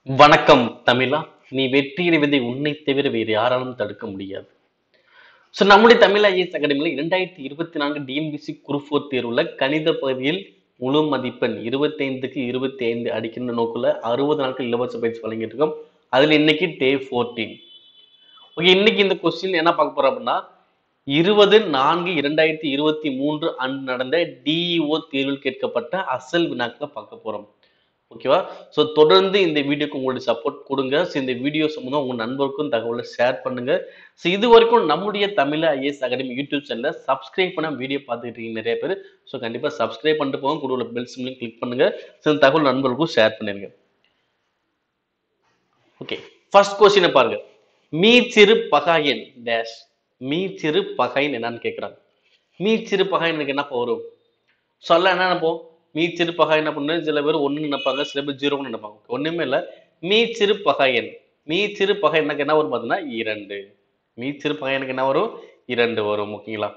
வணக்கம் தமிழா நீ வெற்றியடைவதை உன்னை தவிர வேறு யாராலும் தடுக்க முடியாது ஸோ நம்முடைய தமிழ் ஐஏஎஸ் அகாடமியில் இரண்டாயிரத்தி இருபத்தி நான்கு டிஎன்பிசி குரூப் தேர்வுல கணித பகுதியில் முழு மதிப்பெண் இருபத்தைந்துக்கு இருபத்தி ஐந்து அடிக்கின்ற நோக்கில் அறுபது நாட்கள் இலவச பயிற்சி வழங்கிட்டு இருக்கோம் அதில் இன்னைக்கு டே ஃபோர்டீன் ஓகே இன்னைக்கு இந்த கொஸ்டின் என்ன பார்க்க போறோம் அப்படின்னா இருபது நான்கு இரண்டாயிரத்தி இருபத்தி மூன்று அன்று நடந்த டிஇஓ தேர்வில் கேட்கப்பட்ட அசல் வினாக்களை பார்க்க போறோம் ஓகேவா ஸோ தொடர்ந்து இந்த வீடியோக்கு உங்களுடைய சப்போர்ட் கொடுங்க ஸோ இந்த வீடியோ சம்மந்தம் உங்க நண்பருக்கும் தகவலை ஷேர் பண்ணுங்க ஸோ இது வரைக்கும் நம்முடைய தமிழ் ஐஏஎஸ் அகாடமி யூடியூப் சேனலை சப்ஸ்கிரைப் பண்ண வீடியோ பார்த்துட்டு இருக்கீங்க நிறைய பேர் ஸோ கண்டிப்பாக சப்ஸ்கிரைப் பண்ணிட்டு போங்க கூட உள்ள பெல் சிம்லையும் கிளிக் பண்ணுங்க ஸோ இந்த தகவல் நண்பர்களுக்கும் ஷேர் பண்ணிருங்க ஓகே ஃபர்ஸ்ட் கொஸ்டினை பாருங்க மீச்சிறு பகாயன் டேஷ் மீச்சிறு பகைன் என்னன்னு கேட்குறாங்க மீச்சிறு பகையனுக்கு என்ன வரும் சொல்ல என்ன நினைப்போம் மீச்சிறு பகாயன் என்ன பண்ணு சில பேர் ஒன்று நினைப்பாங்க சில பேர் ஜீரோன்னு நினைப்பாங்க ஒண்ணுமே இல்லை மீச்சிறு பகையன் மீச்சிறு பகையனுக்கு என்ன வரும் பார்த்தீங்கன்னா இரண்டு மீச்சிறு பகையனுக்கு என்ன வரும் இரண்டு வரும் ஓகேங்களா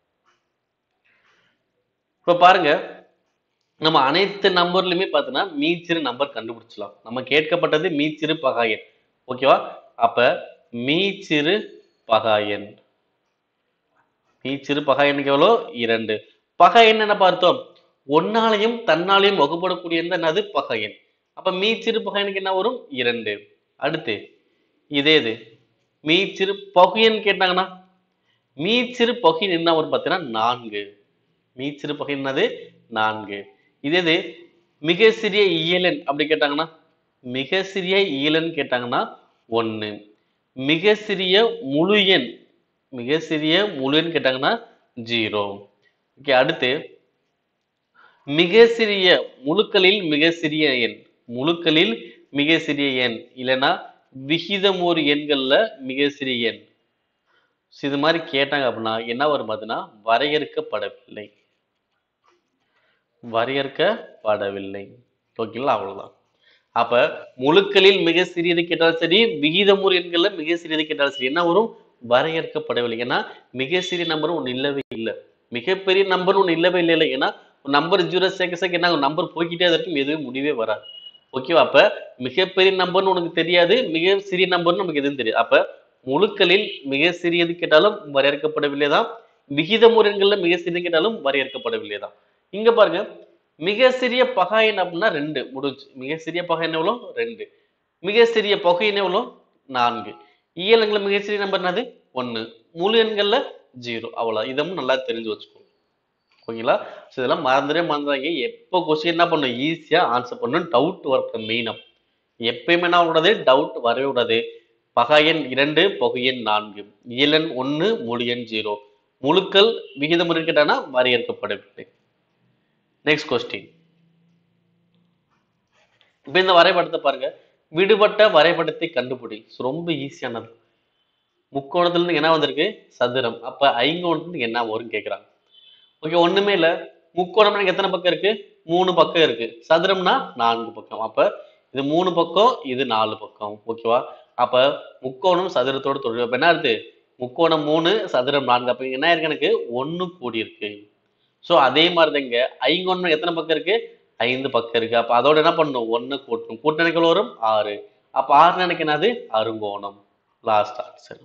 இப்போ பாருங்க நம்ம அனைத்து நம்பர்லையுமே பார்த்தீங்கன்னா மீச்சிறு நம்பர் கண்டுபிடிச்சலாம் நம்ம கேட்கப்பட்டது மீச்சிறு பகாயன் ஓகேவா அப்ப மீச்சிறு பகாயன் மீச்சிறு பகாயனுக்கு எவ்வளோ இரண்டு பகாயன் என்ன பார்த்தோம் ஒன்னாலையும் தன்னாலையும் வகுப்படக்கூடிய என்னது பகையன் அப்ப மீச்சிறு பகையனுக்கு என்ன வரும் இரண்டு அடுத்து இதே இது மீச்சிறு பகுயன் கேட்டாங்கன்னா மீச்சிறு பகுயன் என்ன வரும் பார்த்தீங்கன்னா நான்கு மீச்சிறு பகையன் என்னது நான்கு இதே இது மிக சிறிய இயலன் அப்படி கேட்டாங்கன்னா மிக சிறிய இயலன் கேட்டாங்கன்னா ஒண்ணு மிக சிறிய முழு எண் மிக சிறிய முழு எண் கேட்டாங்கன்னா ஜீரோ ஓகே அடுத்து மிக சிறிய முழுக்களில் மிக சிறிய எண் முழுக்களில் மிக சிறிய எண் இல்லைன்னா விகிதமோர் எண்கள்ல மிக சிறிய எண் So இது மாதிரி கேட்டாங்க அப்படின்னா என்ன வரும் பார்த்தீங்கன்னா வரையறுக்கப்படவில்லை வரையறுக்கப்படவில்லை ஓகேங்களா அவ்வளவுதான் அப்ப முழுக்களில் மிக சிறியது கேட்டாலும் சரி விகிதமுறு எண்கள்ல மிக சிறியது கேட்டாலும் சரி என்ன வரும் வரையறுக்கப்படவில்லை ஏன்னா மிக சிறிய நம்பர் ஒன்று இல்லவே இல்லை மிகப்பெரிய நம்பர் ஒன்று இல்லவே இல்லை இல்லை ஏன்னா நம்பர் ஜீரோ சேர்க்க சேர்க்க என்ன நம்பர் போய்கிட்டே தான் இருக்கும் எதுவும் முடிவே வராது ஓகேவா அப்ப மிகப்பெரிய நம்பர்னு உனக்கு தெரியாது மிக சிறிய நம்பர்னு நமக்கு எதுவும் தெரியாது அப்ப முழுக்களில் மிக சிறியது கேட்டாலும் வரையறுக்கப்படவில்லை தான் விகிதமுறைகள்ல மிக சிறியது கேட்டாலும் வரையறுக்கப்படவில்லை தான் இங்க பாருங்க மிக சிறிய பகாயன் அப்படின்னா ரெண்டு முடிஞ்சு மிக சிறிய பகாயன் எவ்வளோ ரெண்டு மிக சிறிய பகையன் எவ்வளோ நான்கு இயலங்களை மிக சிறிய நம்பர் என்னது ஒண்ணு முழு எண்கள்ல ஜீரோ அவ்வளோ இதமும் நல்லா தெரிஞ்சு வச்சுக்கோங்க ஓகேங்களா ஸோ இதெல்லாம் மறந்துடவே மறந்துடாங்க எப்போ கொஸ்டின் என்ன பண்ணும் ஈஸியாக ஆன்சர் பண்ணணும் டவுட் வரட்டும் மெயினாக எப்பயுமே என்ன கூடாது டவுட் வரவே கூடாது பகையன் இரண்டு பகுயன் நான்கு இயலன் ஒன்று முழு எண் ஜீரோ முழுக்கள் விகிதம் இருக்கின்றன வரையறுக்கப்படவில்லை நெக்ஸ்ட் கொஸ்டின் இப்போ இந்த வரைபடத்தை பாருங்க விடுபட்ட வரைபடத்தை கண்டுபிடி So, ரொம்ப ஈஸியானது முக்கோணத்துல இருந்து என்ன வந்திருக்கு சதுரம் அப்ப ஐங்கோணத்துல இருந்து என்ன வரும் கேக்குறாங்க ஓகே ஒண்ணுமே இல்ல முக்கோணம் எனக்கு எத்தனை பக்கம் இருக்கு மூணு பக்கம் இருக்கு சதுரம்னா நான்கு பக்கம் அப்ப இது மூணு பக்கம் இது நாலு பக்கம் ஓகேவா அப்ப முக்கோணம் சதுரத்தோட தொடர்பு அப்ப என்ன இருக்கு முக்கோணம் மூணு சதுரம் நான்கு அப்ப இங்க என்ன இருக்கு எனக்கு ஒண்ணு கூடி இருக்கு சோ அதே மாதிரி தான் இங்க ஐங்கோணம் எத்தனை பக்கம் இருக்கு ஐந்து பக்கம் இருக்கு அப்ப அதோட என்ன பண்ணணும் ஒண்ணு கூட்டணும் கூட்டணிகள் வரும் ஆறு அப்ப ஆறு எனக்கு என்னது அருங்கோணம் லாஸ்ட் ஆன்சர்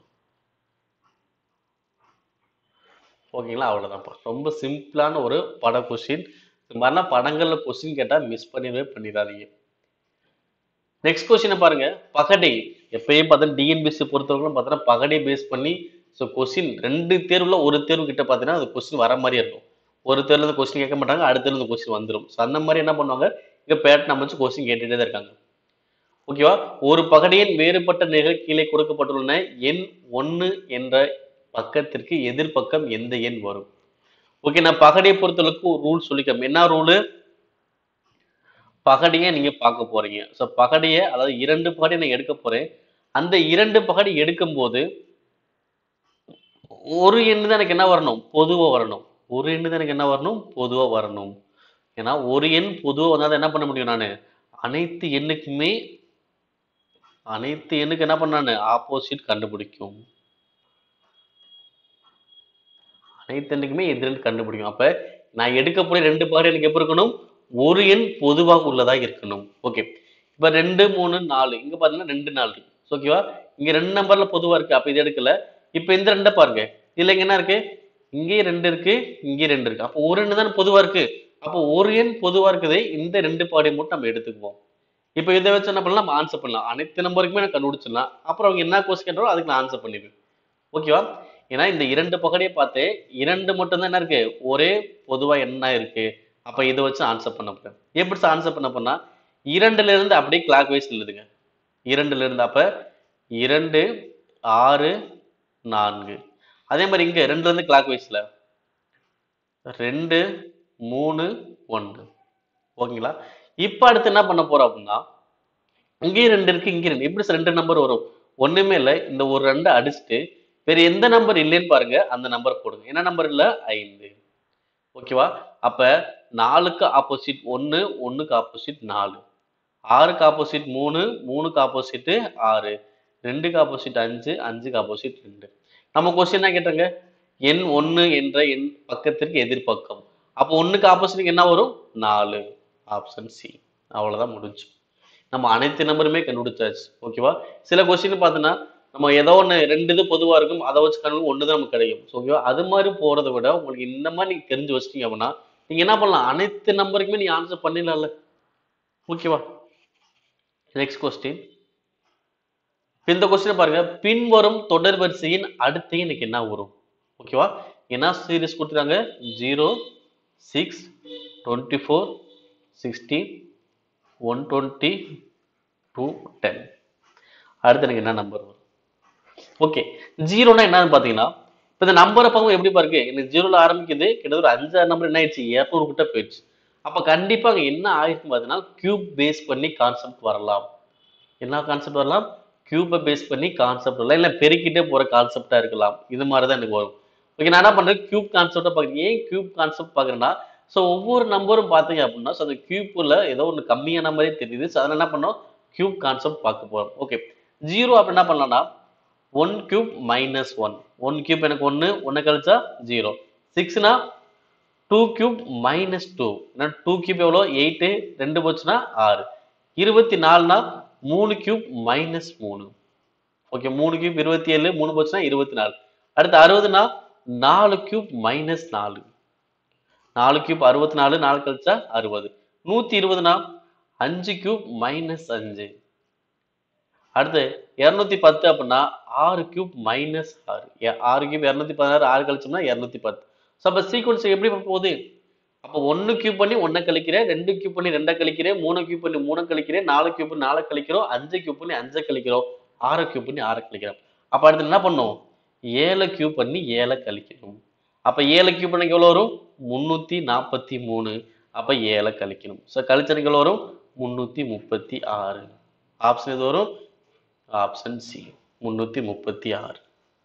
ஓகேங்களா அவ்வளவுதான்ப்பா ரொம்ப சிம்பிளான ஒரு பட கொஸ்டின் இது மாதிரிலாம் படங்கள்ல கொஸ்டின் கேட்டா மிஸ் பண்ணிடவே பண்ணிடாதீங்க நெக்ஸ்ட் கொஸ்டினை பாருங்க பகடை எப்பயும் பார்த்தா டிஎன்பிசி பொறுத்தவரைக்கும் பார்த்தீங்கன்னா பகடை பேஸ் பண்ணி ஸோ கொஸ்டின் ரெண்டு தேர்வுல ஒரு தேர்வு கிட்ட பார்த்தீங்கன்னா அது கொஸ்டின் வர மாதிரியே இருக்கும் ஒரு தேர்வுல இருந்து கொஸ்டின் கேட்க மாட்டாங்க அடுத்த தேர்வுல இந்த கொஸ்டின் வந்துடும் ஸோ அந்த மாதிரி என்ன பண்ணுவாங்க இங்க பேட்டர்ன் அமைச்சு கொஸ்டின் கேட்டுட்டே தான் இருக்காங்க ஓகேவா ஒரு பகடையின் வேறுபட்ட நிகழ் கீழே கொடுக்கப்பட்டுள்ளன எண் ஒன்று என்ற பக்கத்திற்கு எதிர்பக்கம் எந்த எண் வரும் ஓகே நான் பகடையை பொறுத்தளவுக்கு ஒரு ரூல் சொல்லிக்கிறேன் என்ன ரூலு பகடையை நீங்க பார்க்க போறீங்க ஸோ பகடையை அதாவது இரண்டு பகடை நான் எடுக்க போறேன் அந்த இரண்டு பகடை எடுக்கும்போது ஒரு எண்ணு தான் எனக்கு என்ன வரணும் பொதுவா வரணும் ஒரு எண்ணு தான் எனக்கு என்ன வரணும் பொதுவா வரணும் ஏன்னா ஒரு எண் பொதுவா வந்தால் என்ன பண்ண முடியும் நான் அனைத்து எண்ணுக்குமே அனைத்து எண்ணுக்கு என்ன பண்ணானு ஆப்போசிட் கண்டுபிடிக்கும் அனைத்து எண்ணுக்குமே எதிரெண் கண்டுபிடிக்கும் அப்ப நான் எடுக்க போற ரெண்டு பாரு எனக்கு எப்போ இருக்கணும் ஒரு எண் பொதுவாக உள்ளதா இருக்கணும் ஓகே இப்ப ரெண்டு மூணு நாலு இங்க பாத்தீங்கன்னா ரெண்டு நாலு இருக்கு ஓகேவா இங்க ரெண்டு நம்பர்ல பொதுவா இருக்கு அப்ப இது எடுக்கல இப்ப இந்த ரெண்டை பாருங்க இதுல இங்க என்ன இருக்கு இங்கேயும் ரெண்டு இருக்கு இங்கேயும் ரெண்டு இருக்கு அப்போ ஒரு எண் தானே பொதுவா இருக்கு அப்போ ஒரு எண் பொதுவா இருக்குது இந்த ரெண்டு பாடி மட்டும் நம்ம எடுத்துக்குவோம் இப்போ இதை வச்சு என்ன பண்ணலாம் நம்ம ஆன்சர் பண்ணலாம் அனைத்து நம்பருக்குமே நான் கண்டுபிடிச்சிடலாம் அப்புறம் அவங்க என்ன கொஸ்டின் கேட்டாலும் அதுக்கு நான் ஆன்சர் பண்ணிடுவேன் ஓகேவா ஏன்னா இந்த இரண்டு பகடையை பார்த்து இரண்டு மட்டும் தான் என்ன இருக்கு ஒரே பொதுவா என்ன இருக்கு அப்ப இதை வச்சு ஆன்சர் பண்ண போறேன் எப்படி ஆன்சர் பண்ண போனா இரண்டுல இருந்து அப்படியே கிளாக் வைஸ் எழுதுங்க இரண்டுல இருந்து அப்ப இரண்டு ஆறு நான்கு அதே மாதிரி இங்க ரெண்டுல இருந்து கிளாக் வைஸ்ல ரெண்டு மூணு ஒன்று ஓகேங்களா இப்ப அடுத்து என்ன பண்ண போறோம் அப்படின்னா இங்கேயும் ரெண்டு இருக்கு இங்கே ரெண்டு எப்படி சார் ரெண்டு நம்பர் வரும் ஒண்ணுமே இல்லை இந்த ஒரு ரெண்டை அடிச்சுட்டு வேற எந்த நம்பர் இல்லைன்னு பாருங்க அந்த நம்பர் போடுங்க என்ன நம்பர் இல்ல ஐந்து ஓகேவா அப்ப நாலுக்கு ஆப்போசிட் ஒன்னு ஒண்ணுக்கு ஆப்போசிட் நாலு ஆறுக்கு ஆப்போசிட் மூணு மூணுக்கு ஆப்போசிட் ஆறு ரெண்டுக்கு ஆப்போசிட் அஞ்சு அஞ்சுக்கு ஆப்போசிட் ரெண்டு நம்ம கொஸ்டின் என்ன கேட்டாங்க எண் ஒண்ணு என்ற எண் பக்கத்திற்கு எதிர்பக்கம் அப்போ ஒண்ணுக்கு ஆப்போசிட் என்ன வரும் நாலு ஆப்ஷன் சி அவ்வளவுதான் முடிஞ்சு நம்ம அனைத்து நம்பருமே கண்டுபிடிச்சாச்சு ஓகேவா சில கொஸ்டின் பார்த்தோன்னா நம்ம ஏதோ ஒன்று ரெண்டு இது பொதுவாக இருக்கும் அதை வச்சு கணக்கு ஒன்று தான் நமக்கு கிடைக்கும் ஸோ ஓகேவா அது மாதிரி போகிறத விட உங்களுக்கு இந்த மாதிரி நீங்கள் தெரிஞ்சு வச்சிட்டீங்க அப்படின்னா நீங்கள் என்ன பண்ணலாம் அனைத்து நம்பருக்குமே நீங்கள் ஆன்சர் பண்ணிடலாம்ல ஓகேவா நெக்ஸ்ட் கொஸ்டின் இந்த கொஸ்டின் பாருங்க பின்வரும் தொடர் வரிசையின் அடுத்து எனக்கு என்ன வரும் ஓகேவா என்ன சீரிஸ் கொடுத்துருக்காங்க zero six twenty four sixty one twenty two ten அடுத்து எனக்கு என்ன நம்பர் வரும் ஓகே ஜீரோனா என்னன்னு பார்த்தீங்கன்னா இப்போ இந்த நம்பரை பார்க்கும் எப்படி பாருங்க எனக்கு ஜீரோல ஆரம்பிக்குது கிட்டத்தட்ட ஒரு அஞ்சாறு நம்பர் என்ன ஆயிடுச்சு இரநூறு கிட்ட போயிடுச்சு அப்போ கண்டிப்பாக அங்கே என்ன ஆயிருக்கு பார்த்தீங்கன்னா கியூப் பேஸ் பண்ணி கான்செப்ட் வரலாம் என்ன கான்செப்ட் வரலாம் கியூபை பேஸ் பண்ணி கான்செப்ட் வரலாம் இல்லை பெருக்கிட்டே போகிற கான்செப்டாக இருக்கலாம் இது மாதிரி தான் எனக்கு வரும் ஓகே நான் என்ன பண்ணுறேன் கியூப் கான்செப்டை பார்க்குறேன் ஏன் கியூப் கான்செப்ட் பார்க்குறேன்னா ஸோ ஒவ்வொரு நம்பரும் பார்த்தீங்க அப்படின்னா ஸோ அந்த கியூப்பில் ஏதோ ஒன்று கம்மியான மாதிரியே தெரியுது ஸோ அதில் என்ன பண்ணோம் கியூப் கான்செப்ட் பார்க்க போகிறோம் ஓகே ஜீரோ அப்படி என்ன பண்ணலாம்னா one cube minus one one cube எனக்கு ஒன்று ஒன்று கழிச்சா ஜீரோ சிக்ஸ்னா டூ கியூப் மைனஸ் டூ ஏன்னா டூ கியூப் எவ்வளோ எயிட்டு ரெண்டு போச்சுன்னா ஆறு இருபத்தி நாலுனா மூணு கியூப் மைனஸ் மூணு ஓகே மூணு கியூப் இருபத்தி ஏழு மூணு போச்சுன்னா இருபத்தி நாலு அடுத்து அறுபதுனா நாலு கியூப் மைனஸ் நாலு நாலு கியூப் அறுபத்தி நாலு நாலு கழிச்சா அறுபது நூத்தி இருபதுனா அஞ்சு கியூப் மைனஸ் அஞ்சு அடுத்து இருநூத்தி பத்து அப்படின்னா ஆறு கியூப் மைனஸ் ஆறு எ- ஆறு கியூப் இருநூத்தி பதினாறு ஆறு கழிச்சோம்னா இருநூத்தி பத்து ஸோ அப்போ சீக்வன்ஸ் எப்படி போகுது அப்போ ஒன்று கியூப் பண்ணி ஒன்றை கழிக்கிறேன் ரெண்டு கியூப் பண்ணி ரெண்டை கழிக்கிறேன் மூணு கியூப் பண்ணி மூணை கழிக்கிறேன் நாலு கியூப் பண்ணி நாலு கழிக்கிறோம் அஞ்சு கியூப் பண்ணி அஞ்சை கழிக்கிறோம் ஆறு கியூப் பண்ணி ஆறை கழிக்கிறோம் அப்போ அடுத்து என்ன பண்ணும் ஏழை கியூப் பண்ணி ஏழை கழிக்கணும் அப்போ ஏழை கியூப் பண்ணி எவ்வளோ வரும் முந்நூற்றி நாற்பத்தி மூணு அப்போ ஏழை கழிக்கணும் ஸோ கழிச்சனுக்கு எவ்வளோ வரும் முந்நூற்றி முப்பத்தி ஆறு ஆப்ஷன் எது வரும் ஆப்ஷன் சி முந்நூற்றி முப்பத்தி ஆறு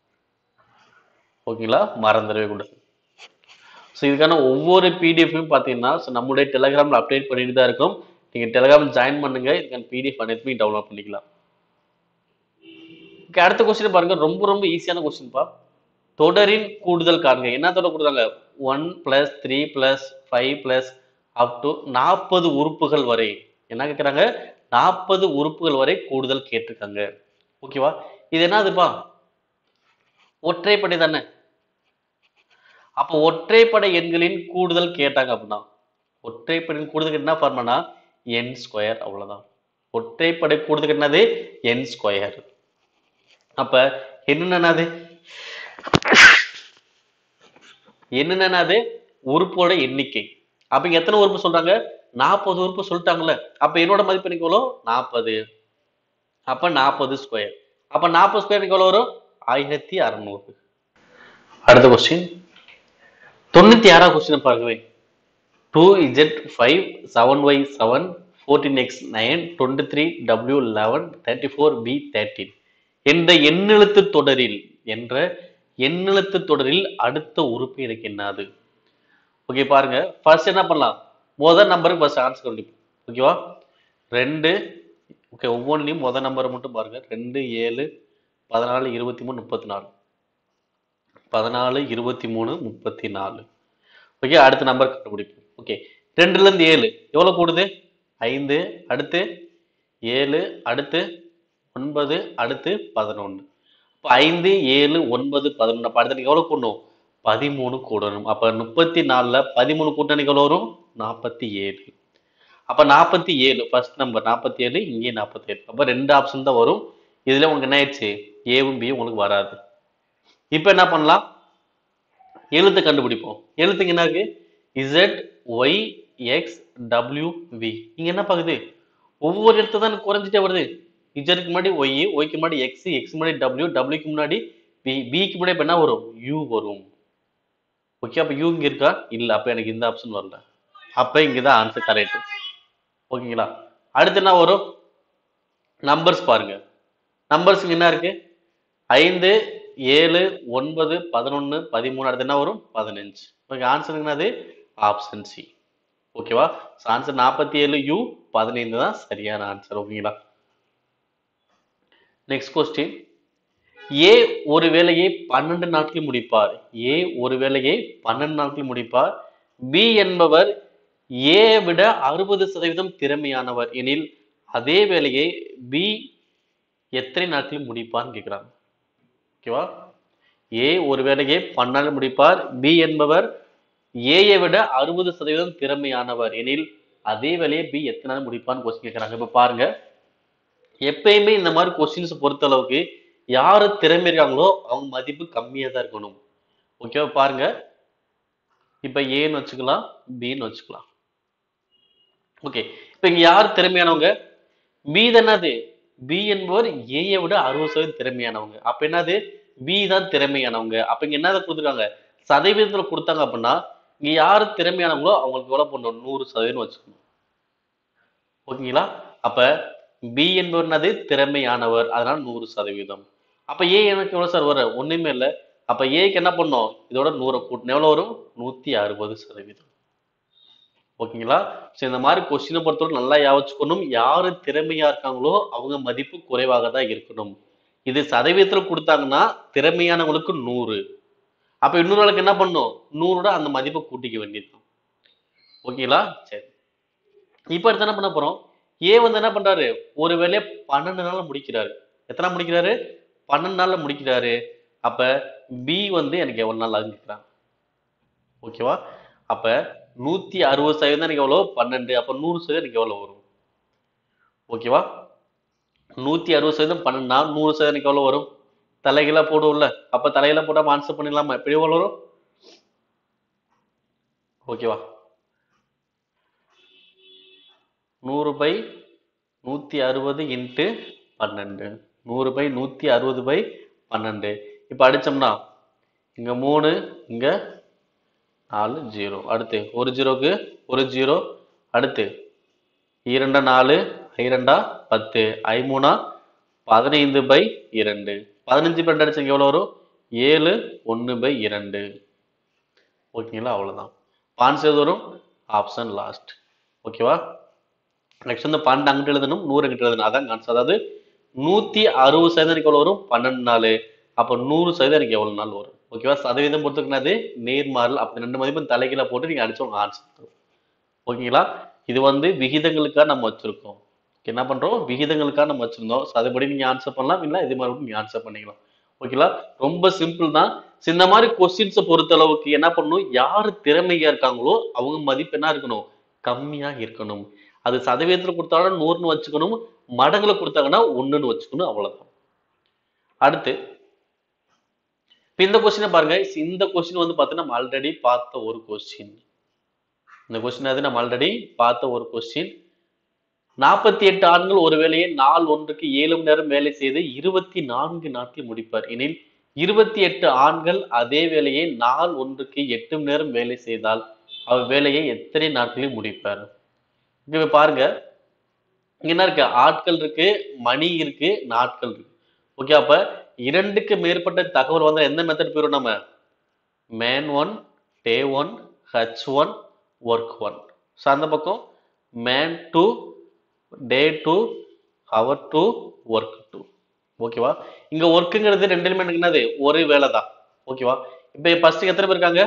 ஓகேங்களா மறந்துடவே கூடாது ஸோ இதுக்கான ஒவ்வொரு பிடிஎஃப்பும் பார்த்தீங்கன்னா ஸோ நம்முடைய டெலகிராமில் அப்டேட் பண்ணிட்டு தான் இருக்கும் நீங்கள் டெலகிராம் ஜாயின் பண்ணுங்க இதுக்கான பிடிஎஃப் அனைத்துமே டவுன்லோட் பண்ணிக்கலாம் Okay, அடுத்த கொஸ்டின் பாருங்க ரொம்ப ரொம்ப ஈஸியான கொஸ்டின்ப்பா தொடரின் கூடுதல் காண்க என்ன தொடர் கொடுத்தாங்க one plus three plus five plus up to நாற்பது உறுப்புகள் வரை என்ன கேட்குறாங்க நாற்பது உறுப்புகள் வரை கூடுதல் கேட்டிருக்காங்க ஓகேவா இது என்னதுப்பா ஒற்றைப்படை தானே அப்போ ஒற்றைப்படை எண்களின் கூடுதல் கேட்டாங்க அப்படின்னா ஒற்றைப்படையின் கூடுதல் என்ன ஃபார்முலா என் ஸ்கொயர் அவ்வளவுதான் ஒற்றைப்படை கூடுதல் என்னது என் ஸ்கொயர் அப்ப என்னென்னது என்னென்னது உறுப்போட எண்ணிக்கை அப்ப இங்க எத்தனை உறுப்பு சொல்றாங்க நாற்பது உறுப்பு சொல்லிட்டாங்கல்ல அப்ப என்னோட மதிப்பு எனக்கு எவ்வளோ நாற்பது அப்ப நாற்பது ஸ்கொயர் அப்ப நாற்பது ஸ்கொயர் எவ்வளவு வரும் ஆயிரத்தி அறுநூறு அடுத்த கொஸ்டின் தொண்ணூத்தி ஆறாவது கொஸ்டின் பாருங்க two Z five seven Y seven fourteen X nine twenty three W eleven thirty four P thirteen என்ற எண்ணெழுத்து தொடரில் என்ற எண்ணெழுத்து தொடரில் அடுத்த உறுப்பு எனக்கு என்னது ஓகே பாருங்க ஃபர்ஸ்ட் என்ன பண்ணலாம் முதல் நம்பருக்கு ஃபர்ஸ்ட் ஆன்சர் கண்டுபிடிப்போம் ஓகேவா ரெண்டு ஓகே ஒவ்வொன்றிலையும் முதல் நம்பரை மட்டும் பாருங்க ரெண்டு ஏழு பதினாலு இருபத்தி மூணு முப்பத்தி நாலு பதினாலு இருபத்தி மூணு முப்பத்தி நாலு ஓகே அடுத்த நம்பர் கண்டுபிடிப்போம் ஓகே ரெண்டுல இருந்து ஏழு எவ்வளவு கூடுது ஐந்து அடுத்து ஏழு அடுத்து ஒன்பது அடுத்து பதினொன்று இப்போ ஐந்து ஏழு ஒன்பது பதினொன்று அப்போ அடுத்து எவ்வளோ கூடணும் பதிமூணு கூடணும் அப்போ முப்பத்தி நாலில் பதிமூணு கூட்டணிக்கு எவ்வளோ வரும் நாற்பத்தி ஏழு அப்போ நாற்பத்தி ஏழு ஃபர்ஸ்ட் நம்பர் நாற்பத்தி ஏழு இங்கே நாற்பத்தி ஏழு அப்போ ரெண்டு ஆப்ஷன் தான் வரும் இதில் உங்களுக்கு என்ன ஆயிடுச்சு ஏவும் பியும் உங்களுக்கு வராது இப்போ என்ன பண்ணலாம் எழுத்து கண்டுபிடிப்போம் எழுத்துக்கு என்ன இருக்கு Z Y X W V இங்க என்ன பார்க்குது ஒவ்வொரு எழுத்து தான் குறைஞ்சிட்டே வருது இஜருக்கு முன்னாடி ஒய் ஒய்க்கு முன்னாடி எக்ஸ் எக்ஸ் முன்னாடி டபிள்யூ டபிள்யூக்கு முன்னாடி பி பிக்கு முன்னாடி இப்போ என்ன வரும் யூ வரும் ஓகே அப்போ யூ இங்க இருக்கா இல்லை அப்போ எனக்கு இந்த ஆப்ஷன் வரல அப்போ இங்கே தான் ஆன்சர் கரெக்ட் ஓகேங்களா அடுத்து என்ன வரும் நம்பர்ஸ் பாருங்க நம்பர்ஸுக்கு என்ன இருக்கு ஐந்து ஏழு ஒன்பது பதினொன்று பதிமூணு அடுத்து என்ன வரும் பதினஞ்சு ஓகே ஆன்சர் என்னது ஆப்ஷன் சி ஓகேவா ஆன்சர் நாற்பத்தி ஏழு யூ பதினைந்து தான் சரியான ஆன்சர் ஓகேங்களா நெக்ஸ்ட் கொஸ்டின் ஏ ஒரு வேலையை பன்னெண்டு நாட்களில் முடிப்பார் ஏ ஒரு வேலையை பன்னெண்டு நாட்களில் முடிப்பார் பி என்பவர் ஏ விட அறுபது சதவீதம் திறமையானவர் எனில் அதே வேலையை பி எத்தனை நாட்களில் முடிப்பார்னு கேட்குறாங்க ஓகேவா ஏ ஒரு வேலையை பன்னெண்டு முடிப்பார் பி என்பவர் ஏயை விட அறுபது சதவீதம் திறமையானவர் எனில் அதே வேலையை பி எத்தனை நாள் முடிப்பான்னு கொஸ்டின் கேட்குறாங்க இப்போ பாருங்க எப்பயுமே இந்த மாதிரி கொஸ்டின்ஸ் பொறுத்த அளவுக்கு யாரு திறமை இருக்காங்களோ அவங்க மதிப்பு கம்மியா தான் இருக்கணும் ஓகேவா பாருங்க இப்ப ஏன்னு வச்சுக்கலாம் பின்னு வச்சுக்கலாம் ஓகே இப்ப இங்க யார் திறமையானவங்க பி என்னது பி என்பவர் ஏயை விட அறுபது சதவீதம் திறமையானவங்க அப்ப என்னது பி தான் திறமையானவங்க அப்ப இங்க என்னதை கொடுத்துருக்காங்க சதவீதத்துல கொடுத்தாங்க அப்படின்னா இங்க யாரு திறமையானவங்களோ அவங்களுக்கு எவ்வளவு பண்ணணும் நூறு சதவீதம் வச்சுக்கணும் ஓகேங்களா அப்ப பி என்பவர் என்னது திறமையானவர் அதனால நூறு சதவீதம் அப்ப ஏ எனக்கு எவ்வளவு சார் வர ஒண்ணுமே இல்லை அப்ப ஏக்கு என்ன பண்ணோம் இதோட நூறை கூட்டணும் எவ்வளவு வரும் நூத்தி அறுபது சதவீதம் ஓகேங்களா ஸோ இந்த மாதிரி கொஸ்டினை பொறுத்தவரை நல்லா யாவச்சுக்கணும் யாரு திறமையா இருக்காங்களோ அவங்க மதிப்பு குறைவாக தான் இருக்கணும் இது சதவீதத்துல கொடுத்தாங்கன்னா திறமையானவங்களுக்கு நூறு அப்ப இன்னொரு ஆளுக்கு என்ன பண்ணும் நூறோட அந்த மதிப்பை கூட்டிக்க வேண்டியதுதான் ஓகேங்களா சரி இப்போ அடுத்து என்ன பண்ண போறோம் ஏ வந்து என்ன பண்றாரு ஒரு வேலையை பன்னெண்டு நாள்ல முடிக்கிறாரு எத்தனை நாள் முடிக்கிறாரு பன்னெண்டு நாள்ல முடிக்கிறாரு அப்ப பி வந்து எனக்கு எவ்வளவு நாள் ஆகுங்கிறாங்க ஓகேவா அப்ப நூத்தி அறுபது சதவீதம் எனக்கு எவ்வளவு பன்னெண்டு அப்ப நூறு சதவீதம் எனக்கு எவ்வளவு வரும் ஓகேவா நூத்தி அறுபது சதவீதம் பன்னெண்டுனா நூறு சதவீதம் எனக்கு எவ்வளவு வரும் தலைகீழா போடுவோம்ல அப்ப தலையில போட்டா ஆன்சர் பண்ணிடலாமா எப்படி எவ்வளவு வரும் ஓகேவா நூறு பை நூற்றி அறுபது இன்ட்டு பன்னெண்டு நூறு பை நூற்றி அறுபது பை பன்னெண்டு இப்போ அடிச்சோம்னா இங்கே மூணு இங்கே நாலு ஜீரோ அடுத்து ஒரு ஜீரோக்கு ஒரு ஜீரோ அடுத்து இரண்டா நாலு இரண்டா பத்து ஐமூணா பதினைந்து பை இரண்டு பதினஞ்சு பன்னெண்டு அடிச்சா எவ்வளோ வரும் ஏழு ஒன்று பை இரண்டு ஓகேங்களா அவ்வளோதான் ஆன்சர் வரும் ஆப்ஷன் லாஸ்ட் ஓகேவா நெக்ஸ்ட் வந்து பன்னெண்டு அங்கிட்டு எழுதணும் நூறு அங்கிட்டு எழுதணும் அதான் ஆன்சர் அதாவது நூத்தி அறுபது சதவீதம் எனக்கு எவ்வளவு வரும் பன்னெண்டு நாள் அப்போ நூறு சதவீதம் எனக்கு எவ்வளவு நாள் வரும் ஓகேவா சதவீதம் பொறுத்துக்குனது நேர்மாறல் அப்படி ரெண்டு மதிப்பும் தலைகீழ போட்டு நீங்க அடிச்சு உங்க ஆன்சர் ஓகேங்களா இது வந்து விகிதங்களுக்காக நம்ம வச்சிருக்கோம் என்ன பண்றோம் விகிதங்களுக்காக நம்ம வச்சிருந்தோம் So அதுபடி நீங்க ஆன்சர் பண்ணலாம் இல்ல இது மாதிரி நீங்க ஆன்சர் பண்ணிக்கலாம் ஓகேங்களா ரொம்ப சிம்பிள் தான் So இந்த மாதிரி கொஸ்டின்ஸை பொறுத்த அளவுக்கு என்ன பண்ணணும் யாரு திறமையா இருக்காங்களோ அவங்க மதிப்பு என்ன இருக்கணும் கம்மியா இருக்கணும் அது சதவீதத்துல கொடுத்தாலும் நூறுன்னு வச்சுக்கணும் மடங்குல கொடுத்தாங்கன்னா ஒண்ணுன்னு வச்சுக்கணும் அவ்வளவுதான் அடுத்து இப்ப இந்த கொஸ்டினை பாருங்க இந்த கொஸ்டின் வந்து பார்த்தீங்கன்னா நம்ம ஆல்ரெடி பார்த்த ஒரு கொஸ்டின் இந்த கொஸ்டின் அது நம்ம ஆல்ரெடி பார்த்த ஒரு கொஸ்டின் நாற்பத்தி எட்டு ஆண்கள் ஒரு வேலையை நாள் ஒன்றுக்கு ஏழு மணி நேரம் வேலை செய்து இருபத்தி நான்கு நாட்கள் முடிப்பார் எனில் இருபத்தி எட்டு ஆண்கள் அதே வேலையை நாள் ஒன்றுக்கு எட்டு மணி நேரம் வேலை செய்தால் அவர் வேலையை எத்தனை நாட்களில் முடிப்பார் இங்க பாருங்க இங்க என்ன இருக்கு ஆட்கள் இருக்கு மணி இருக்கு நாட்கள் இருக்கு ஓகே அப்ப இரண்டுக்கு மேற்பட்ட தகவல் வந்தா எந்த மெத்தட் போயிடும் நம்ம man one day one hour one work one so அந்த பக்கம் man two day two hour two work two ஓகேவா இங்க ஒர்க்குங்கிறது ரெண்டுலுமே எனக்கு என்னது ஒரு வேலை தான் ஓகேவா இப்போ ஃபர்ஸ்ட் எத்தனை பேர் இருக்காங்க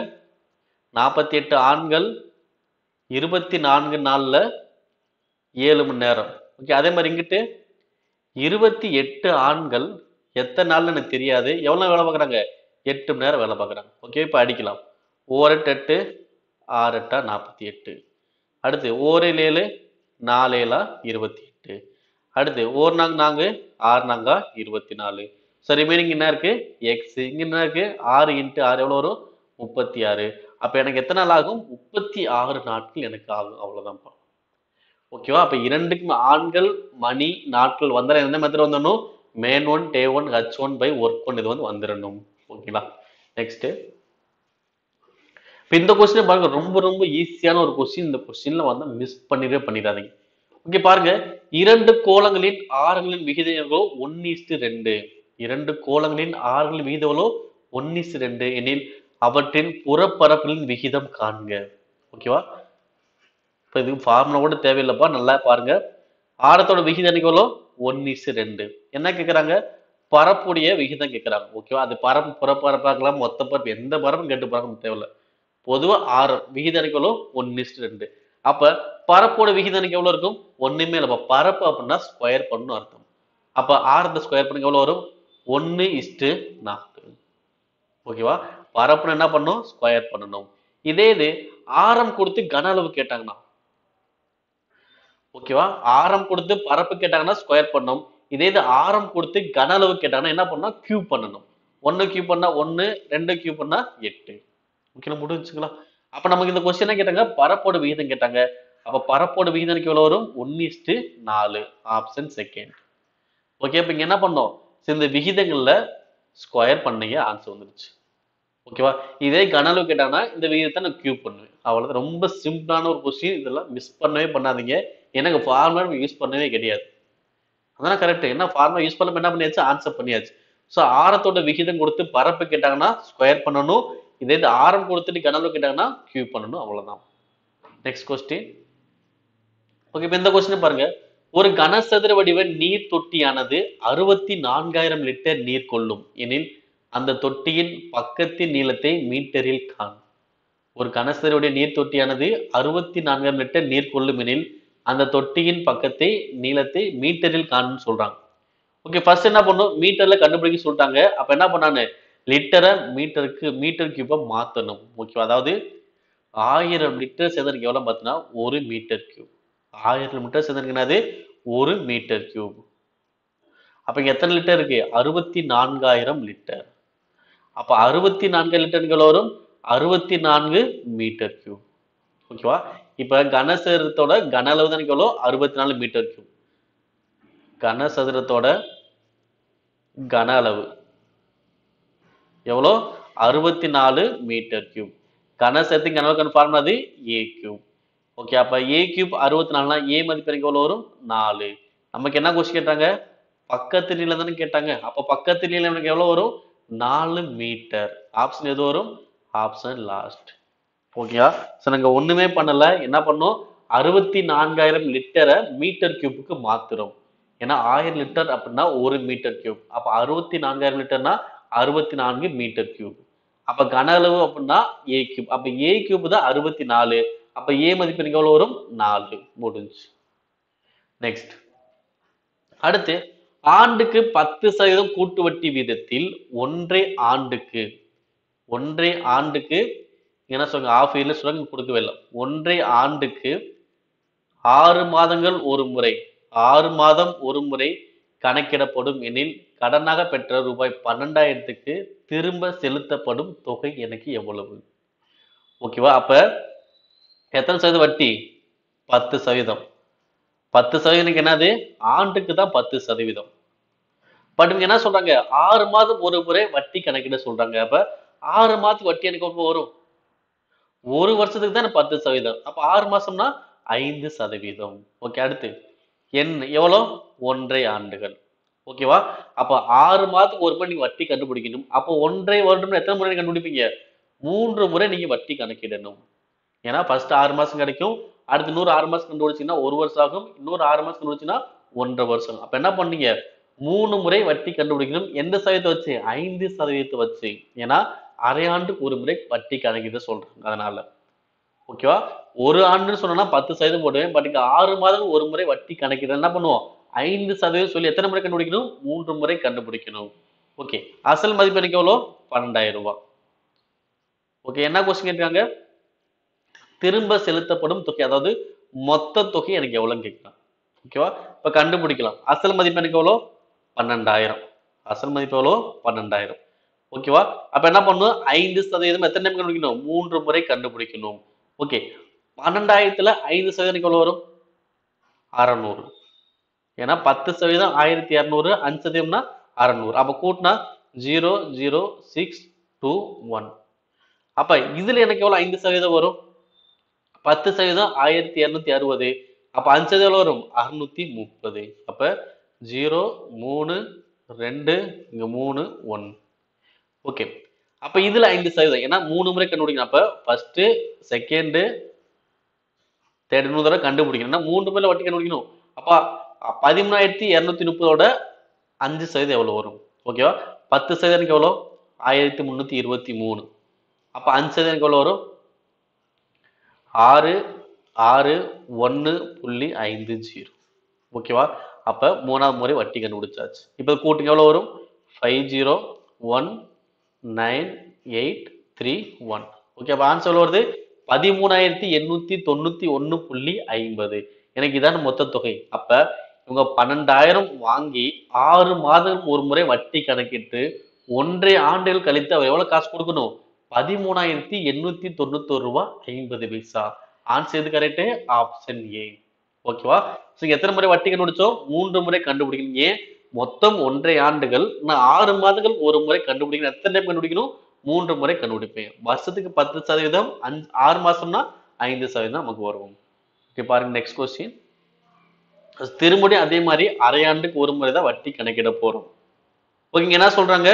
நாற்பத்தி எட்டு ஆண்கள் இருபத்தி நான்கு நாள்ல ஏழு மணி நேரம் ஓகே அதே மாதிரி இங்கிட்டு இருபத்தி எட்டு ஆண்கள் எத்தனை நாள்னு எனக்கு தெரியாது எவ்வளவு வேலை பார்க்குறாங்க எட்டு மணி நேரம் வேலை பார்க்குறாங்க ஓகே இப்போ அடிக்கலாம் ஓரெட்டு எட்டு ஆறு எட்டா நாற்பத்தி எட்டு அடுத்து ஓரேழு ஏழு நாலு ஏழா இருபத்தி எட்டு அடுத்து ஓர் நாங்க நான்கு ஆறு நாங்கா இருபத்தி நாலு ஸோ ரிமைனிங் என்ன இருக்கு எக்ஸ் இங்க என்ன இருக்கு ஆறு இன்ட்டு ஆறு எவ்வளோ வரும் முப்பத்தி ஆறு அப்போ எனக்கு எத்தனை நாள் ஆகும் முப்பத்தி ஆறு நாட்கள் எனக்கு ஆகும் அவ்வளோதான்ப்பா ஓகேவா அப்போ இரண்டுக்கும் ஆண்கள் மணி நாட்கள் வந்தால் எந்த மெத்தட் வந்துடணும் man one day one hour one by work one இது வந்து வந்துடணும் ஓகேங்களா நெக்ஸ்ட் இப்போ இந்த கொஸ்டின் பாருங்க ரொம்ப ரொம்ப ஈஸியான ஒரு கொஸ்டின் இந்த கொஸ்டின்ல வந்து மிஸ் பண்ணிடவே பண்ணிடாதீங்க ஓகே பாருங்க இரண்டு கோலங்களின் ஆரங்களின் விகிதம் எவ்வளோ ஒன் இஸ்டு ரெண்டு இரண்டு கோலங்களின் ஆரங்களின் விகிதம் எவ்வளோ ஒன் இஸ்டு ரெண்டு எனில் அவற்றின் புறப்பரப்புகளின் விகிதம் காண்க ஓகேவா இப்போ இது ஃபார்முலா கூட தேவையில்லைப்பா நல்லா பாருங்க ஆரத்தோட விகிதம் எனக்கு எவ்வளோ ஒன் இஸ்டு ரெண்டு என்ன கேட்குறாங்க பரப்புடைய விகிதம் கேட்குறாங்க ஓகேவா அது பரப்பு புறப்பரப்பாக்கலாம் மொத்த பரப்பு எந்த பரப்பும் கேட்டு பார்க்க தேவையில்ல பொதுவா ஆறு விகிதம் எனக்கு எவ்வளோ ஒன் இஸ்டு ரெண்டு அப்ப பரப்போட விகிதம் எனக்கு எவ்வளவு இருக்கும் ஒண்ணுமே இல்லப்பா பரப்பு அப்படின்னா ஸ்கொயர் பண்ணணும் அர்த்தம் அப்ப ஆரத்தை ஸ்கொயர் பண்ணி எவ்வளவு வரும் ஒன்னு இஸ்டு நாலு ஓகேவா பரப்புன்னு என்ன பண்ணும் ஸ்கொயர் பண்ணணும் இதே இது ஆரம் கொடுத்து கன அளவு கேட்டாங்கன்னா ஓகேவா ஆரம் கொடுத்து பரப்பு கேட்டாங்கன்னா ஸ்கொயர் பண்ணணும் இதே இது ஆரம் கொடுத்து கன அளவு கேட்டாங்கன்னா என்ன பண்ணணும் கியூப் பண்ணணும் ஒன்னு கியூப் பண்ணா ஒன்னு ரெண்டு கியூப் பண்ணா எட்டு ஓகேங்களா முடிஞ்சுங்களா அப்ப நமக்கு இந்த கொஸ்டின் என்ன கேட்டாங்க பரப்போட விகிதம் கேட்டாங்க அப்ப பரப்போட விகிதம் எனக்கு எவ்வளவு வரும் ஒன்னு இஸ்டு நாலு ஆப்ஷன் செகண்ட் ஓகே இப்ப இங்க என்ன பண்ணோம் சரி, இந்த விகிதங்கள்ல ஸ்கொயர் பண்ணீங்க ஆன்சர் வந்துருச்சு ஓகேவா இதே கன அளவு கேட்டாங்கன்னா இந்த விகிதத்தை நான் கியூப் பண்ணுவேன் அவ்வளவுதான் ரொம்ப சிம்பிளான ஒரு கொஸ்டின் இதெல்லாம் மிஸ் பண்ணவே பண்ணாதீங்க எனக்கு ஃபார்முலா நம்ம யூஸ் பண்ணவே கிடையாது அதான் கரெக்ட் என்ன ஃபார்முலா யூஸ் பண்ண என்ன பண்ணியாச்சு ஆன்சர் பண்ணியாச்சு ஸோ ஆரத்தோட விகிதம் கொடுத்து பரப்பு கேட்டாங்கன்னா ஸ்கொயர் பண்ணணும் இதே இது ஆரம் கொடுத்துட்டு கனவு கேட்டாங்கன்னா கியூப் பண்ணணும் அவ்வளவுதான் நெக்ஸ்ட் கொஸ்டின் ஓகே இப்போ இந்த கொஸ்டின் பாருங்க ஒரு கனசதுர வடிவ நீர் தொட்டியானது அறுபத்தி நான்காயிரம் லிட்டர் நீர் கொள்ளும் எனில் அந்த தொட்டியின் பக்கத்தின் நீளத்தை மீட்டரில் காண் ஒரு கனசதுர வடிவ நீர் தொட்டியானது அறுபத்தி நான்காயிரம் லிட்டர் நீர் கொள்ளும் எனில் அந்த தொட்டியின் பக்கத்தை நீளத்தை மீட்டரில் காணும்னு சொல்றாங்க ஓகே ஃபர்ஸ்ட் என்ன பண்ணும் மீட்டர்ல கண்டுபிடிக்க சொல்லிட்டாங்க அப்ப என்ன பண்ணானு லிட்டரை மீட்டருக்கு மீட்டர் கியூபா மாத்தணும் ஓகேவா அதாவது ஆயிரம் லிட்டர் சேர்ந்ததுக்கு எவ்வளவு பார்த்தீங்கன்னா ஒரு மீட்டர் கியூப் ஆயிரம் லிட்டர் சேர்ந்ததுக்கு என்னது ஒரு மீட்டர் கியூப் அப்ப இங்க எத்தனை லிட்டர் இருக்கு அறுபத்தி நான்காயிரம் லிட்டர் அப்ப அறுபத்தி நான்காயிரம் லிட்டருக்கு எவ்வளவு வரும் அறுபத்தி நான்கு மீட்டர் கியூப் ஓகேவா இப்ப கனசதுரத்தோட கன அளவு தான் எவ்வளோ அறுபத்தி நாலு மீட்டர் கியூப் கனசதுரத்தோட கன அளவு எவ்வளோ அறுபத்தி நாலு மீட்டர் கியூப் கனசத்தின் கனவு கன்ஃபார்ம் அது ஏ கியூப் ஓகே அப்ப ஏ கியூப் அறுபத்தி நாலுனா ஏ மதிப்பு எனக்கு எவ்வளோ வரும் நாலு நமக்கு என்ன கொஸ்டின் கேட்டாங்க பக்கத்து நீளம் தானே கேட்டாங்க அப்ப பக்கத்து நீளம் எனக்கு எவ்வளவு வரும் நாலு மீட்டர் ஆப்ஷன் எது வரும் ஆப்ஷன் லாஸ்ட் ஓகேயா ஸோ நாங்க ஒண்ணுமே பண்ணல என்ன பண்ணோம் அறுபத்தி நான்காயிரம் லிட்டரை மீட்டர் கியூபுக்கு மாத்துறோம் ஏன்னா ஆயிரம் லிட்டர் அப்படின்னா ஒரு மீட்டர் கியூப் அப்ப அறுபத்தி நான்காயிரம் லிட்டர்னா அறுபத்தி நான்கு மீட்டர் கியூப் அப்ப கன அளவு அப்படின்னா ஏ கியூப் அப்ப ஏ கியூப் தான் அறுபத்தி நாலு அப்ப ஏ மதிப்பு எனக்கு எவ்வளவு வரும் நாலு முடிஞ்சு நெக்ஸ்ட் அடுத்து ஆண்டுக்கு பத்து சதவீதம் கூட்டு வட்டி வீதத்தில் ஒன்றே ஆண்டுக்கு ஒன்றே ஆண்டுக்கு என்ன சொல்லுங்க ஆஃப் இயர்ல சொல்லுங்க கொடுக்கவே இல்லை ஒன்றே ஆண்டுக்கு ஆறு மாதங்கள் ஒரு முறை ஆறு மாதம் ஒரு முறை கணக்கிடப்படும் எனில் கடனாக பெற்ற ரூபாய் பன்னெண்டாயிரத்துக்கு திரும்ப செலுத்தப்படும் தொகை எனக்கு எவ்வளவு ஓகேவா அப்ப எத்தனை சதவீதம் வட்டி பத்து சதவீதம் பத்து சதவீதம் என்னது ஆண்டுக்கு தான் பத்து சதவீதம் பட் இவங்க என்ன சொல்றாங்க ஆறு மாதம் ஒரு முறை வட்டி கணக்கிட சொல்றாங்க அப்ப ஆறு மாதத்துக்கு வட்டி எனக்கு எவ்வளவு வரும் ஒரு வருஷத்துக்கு தான் பத்து சதவீதம் அப்ப ஆறு மாசம்னா ஐந்து சதவீதம் ஓகே அடுத்து என் எவ்வளோ ஒன்றரை ஆண்டுகள் ஓகேவா அப்ப ஆறு மாதத்துக்கு ஒரு முறை நீங்க வட்டி கண்டுபிடிக்கணும் அப்போ ஒன்றரை வருடம் எத்தனை முறை கண்டுபிடிப்பீங்க மூன்று முறை நீங்க வட்டி கணக்கிடணும் ஏன்னா ஃபர்ஸ்ட் ஆறு மாசம் கிடைக்கும் அடுத்து இன்னொரு ஆறு மாசம் கண்டுபிடிச்சீங்கன்னா ஒரு வருஷம் ஆகும் இன்னொரு ஆறு மாசம் கண்டுபிடிச்சீங்கன்னா ஒன்றரை வருஷம் அப்ப என்ன பண்ணீங்க மூணு முறை வட்டி கண்டுபிடிக்கணும் எந்த சதவீதத்தை வச்சு ஐந்து சதவீதத்தை வச்சு ஏன்னா அரை ஆண்டுக்கு ஒரு முறை வட்டி கணக்கிட சொல்றாங்க அதனால ஓகேவா ஒரு ஆண்டுன்னு சொன்னா பத்து சதவீதம் போடுவேன் பட் இங்க ஆறு மாதம் ஒரு முறை வட்டி கணக்கிட என்ன பண்ணுவோம் ஐந்து சதவீதம் சொல்லி எத்தனை முறை கண்டுபிடிக்கணும் மூன்று முறை கண்டுபிடிக்கணும் ஓகே அசல் மதிப்பு எனக்கு எவ்வளோ பன்னெண்டாயிரம் ரூபாய் ஓகே என்ன கொஸ்டின் கேட்காங்க திரும்ப செலுத்தப்படும் தொகை அதாவது மொத்த தொகை எனக்கு எவ்வளோன்னு கேட்கலாம் ஓகேவா இப்போ கண்டுபிடிக்கலாம் அசல் மதிப்பு எனக்கு எவ்வளோ பன்னெண்டாயிரம் அசல் மதிப்பு எவ்வளோ பன்னெண்டாயிரம் ஓகேவா அப்ப என்ன பண்ணணும் ஐந்து சதவீதம் எத்தனை டைம் கண்டுபிடிக்கணும் மூன்று முறை கண்டுபிடிக்கணும் ஓகே பன்னெண்டாயிரத்துல ஐந்து சதவீதம் எவ்வளவு வரும் அறநூறு ஏன்னா பத்து சதவீதம் ஆயிரத்தி இரநூறு அஞ்சு சதவீதம்னா அறநூறு அப்ப கூட்டினா zero zero six two one அப்ப இதுல எனக்கு எவ்வளவு ஐந்து சதவீதம் வரும் பத்து சதவீதம் ஆயிரத்தி இரநூத்தி அறுபது அப்ப அஞ்சு சதவீதம் எவ்வளவு வரும் அறுநூத்தி முப்பது அப்ப ஜீரோ மூணு ரெண்டு இங்க மூணு ஒன் ஓகே அப்ப இதுல ஐந்து சதவீதம் ஏன்னா மூணு முறை கண்டுபிடிக்கணும் அப்ப ஃபர்ஸ்ட் செகண்ட் தேர்ட் மூணு தடவை கண்டுபிடிக்கணும் ஏன்னா மூன்று முறை வட்டி கண்டுபிடிக்கணும் அப்ப அ- பதிமூணாயிரத்தி இருநூத்தி முப்பதோட அஞ்சு சதவீதம் எவ்வளவு வரும் ஓகேவா பத்து சதவீதம் எவ்வளோ ஆயிரத்தி முந்நூத்தி இருபத்தி மூணு அப்ப அஞ்சு சதவீதம் எவ்வளவு வரும் ஆறு ஆறு ஒன்று புள்ளி ஐந்து ஜீரோ ஓகேவா அப்ப மூணாவது முறை வட்டி கண்டுபிடிச்சாச்சு இப்போ கூட்டுங்க எவ்வளவு வரும் five zero one nine eight three one okay அப்போ ஆன்சர் வருது பதிமூணாயிரத்தி எண்ணூத்தி தொண்ணூத்தி ஒண்ணு புள்ளி ஐம்பது எனக்கு இதான மொத்த தொகை அப்ப இவங்க பன்னெண்டாயிரம் வாங்கி ஆறு மாதம் ஒரு முறை வட்டி கணக்கிட்டு ஒன்றரை ஆண்டுகள் கழித்து அவர் எவ்வளவு காசு கொடுக்கணும் பதிமூணாயிரத்தி எண்ணூத்தி தொண்ணூத்தொரு ரூபாய் ஐம்பது பைசா ஆன்சர் எது கரெக்டு ஆப்ஷன் ஏ ஓகேவா ஸோ எத்தனை முறை வட்டி கண்டுபிடிச்சோம் மூன்று முறை கண்டுபிடிக்கணும் ஏன் மொத்தம் ஒன்றரை ஆண்டுகள் நான் ஆறு மாதங்கள் ஒரு முறை கண்டுபிடிக்கணும் எத்தனை டைம் கண்டுபிடிக்கணும் மூன்று முறை கண்டுபிடிப்பேன் வருஷத்துக்கு பத்து சதவீதம் அஞ்சு ஆறு மாசம்னா ஐந்து சதவீதம் நமக்கு வரும் ஓகே பாருங்க நெக்ஸ்ட் கொஸ்டின் திரும்படியும் அதே மாதிரி அரையாண்டுக்கு ஒரு முறை தான் வட்டி கணக்கிட போறோம் ஓகேங்க என்ன சொல்றாங்க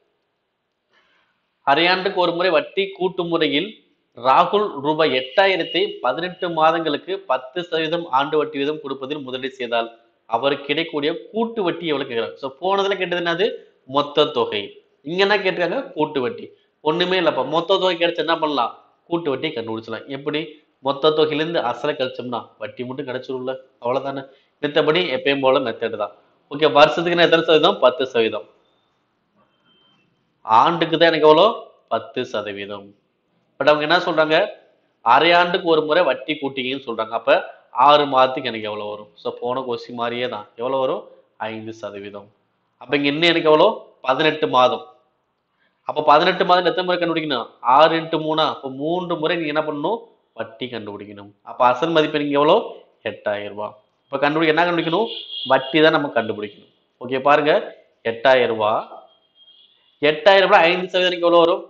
அரையாண்டுக்கு ஒரு முறை வட்டி கூட்டு முறையில் ராகுல் ரூபாய் எட்டாயிரத்தை பதினெட்டு மாதங்களுக்கு பத்து சதவீதம் ஆண்டு வட்டி வீதம் கொடுப்பதில் முதலீடு செய்தால் அவருக்கு கிடைக்கக்கூடிய கூட்டு வட்டி எவ்வளவு கேட்கிறாங்க ஸோ போனதுல கேட்டது என்னது மொத்த தொகை இங்க என்ன கேட்டிருக்காங்க கூட்டு வட்டி ஒண்ணுமே இல்லப்பா மொத்த தொகை கிடைச்சா என்ன பண்ணலாம் கூட்டு வட்டியை கண்டுபிடிச்சலாம் எப்படி மொத்த தொகையிலேருந்து அசலை கழிச்சோம்னா வட்டி மட்டும் கிடைச்சிரும்ல அவ்வளவுதானே மித்தபடி எப்பயும் போல மெத்தட் தான் ஓகே வருஷத்துக்கு நான் எத்தனை சதவீதம் பத்து சதவீதம் ஆண்டுக்கு தான் எனக்கு எவ்வளோ பத்து சதவீதம் பட் அவங்க என்ன சொல்றாங்க அரை ஆண்டுக்கு ஒரு முறை வட்டி கூட்டிங்கன்னு சொல்றாங்க அப்ப ஆறு மாதத்துக்கு எனக்கு எவ்வளவு வரும் ஸோ போன கொஸ்டி மாதிரியே தான் எவ்வளவு வரும் ஐந்து சதவீதம் அப்ப இங்க இன்னும் எனக்கு எவ்வளோ பதினெட்டு மாதம் அப்ப பதினெட்டு மாதம் எத்தனை முறை கண்டுபிடிக்கணும் ஆறு இன்ட்டு மூணா அப்போ மூன்று முறை நீங்க என்ன பண்ணணும் வட்டி கண்டுபிடிக்கணும் அப்ப அசல் மதிப்பு நீங்க எவ்வளோ எட்டாயிரம் ரூபாய் இப்ப கண்டுபிடிக்க என்ன கண்டுபிடிக்கணும் வட்டி தான் நம்ம கண்டுபிடிக்கணும் ஓகே பாருங்க எட்டாயிரம் ரூபாய் எட்டாயிரம் ரூபாய் ஐந்து சதவீதம் எனக்கு எவ்வளவு வரும்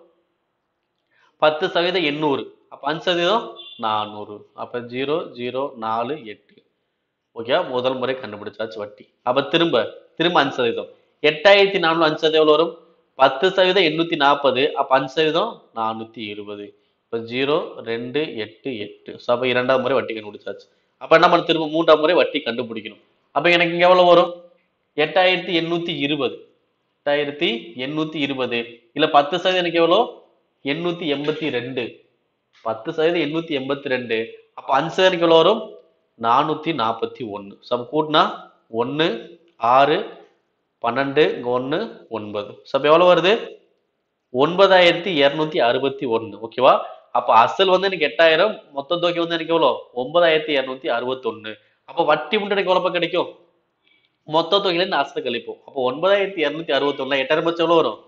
பத்து சதவீதம் எண்ணூறு அப்ப அஞ்சு சதவீதம் நானூறு அப்ப ஜீரோ ஜீரோ நாலு எட்டு ஓகே முதல் முறை கண்டுபிடிச்சாச்சு வட்டி அப்ப திரும்ப திரும்ப அஞ்சு சதவீதம் எட்டாயிரத்தி நானூறு அஞ்சு சதவீதம் எவ்வளவு வரும் பத்து சதவீதம் எண்ணூத்தி நாற்பது அப்ப அஞ்சு சதவீதம் நானூத்தி இருபது இப்ப ஜீரோ ரெண்டு எட்டு எட்டு ஸோ அப்ப இரண்டாவது முறை வட்டி கண்டுபிடிச்சாச்சு அப்ப என்ன பண்ண திரும்ப மூன்றாம் முறை வட்டி கண்டுபிடிக்கணும் அப்ப எனக்கு இங்க எவ்வளவு வரும் எட்டாயிரத்தி எண்ணூத்தி இருபது எட்டாயிரத்தி எண்ணூத்தி இருபது இல்ல பத்து சதவீதம் எனக்கு எவ்வளோ எண்ணூத்தி எண்பத்தி ரெண்டு பத்து சதவீதம் எண்ணூத்தி எண்பத்தி ரெண்டு அப்ப அஞ்சு சதவீதம் எனக்கு எவ்வளவு வரும் நானூத்தி நாற்பத்தி ஒண்ணு ஸோ அப்ப கூட்டினா ஒண்ணு ஆறு பன்னெண்டு இங்க ஒண்ணு ஒன்பது ஸோ அப்ப எவ்வளவு வருது ஒன்பதாயிரத்தி இருநூத்தி அறுபத்தி ஒண்ணு ஓகேவா அப்ப அசல் வந்து எனக்கு எட்டாயிரம் மொத்த தொகை வந்து எனக்கு எவ்வளோ ஒன்பதாயிரத்தி இருநூத்தி அறுபத்தி ஒண்ணு அப்ப வட்டி மட்டும் எனக்கு எவ்வளவு கிடைக்கும் மொத்த தொகையில இருந்து அசலை கழிப்போம் அப்போ ஒன்பதாயிரத்தி இருநூத்தி அறுபத்தி ஒண்ணுல எட்டாயிரம் பட்சம் எவ்வளவு வரும்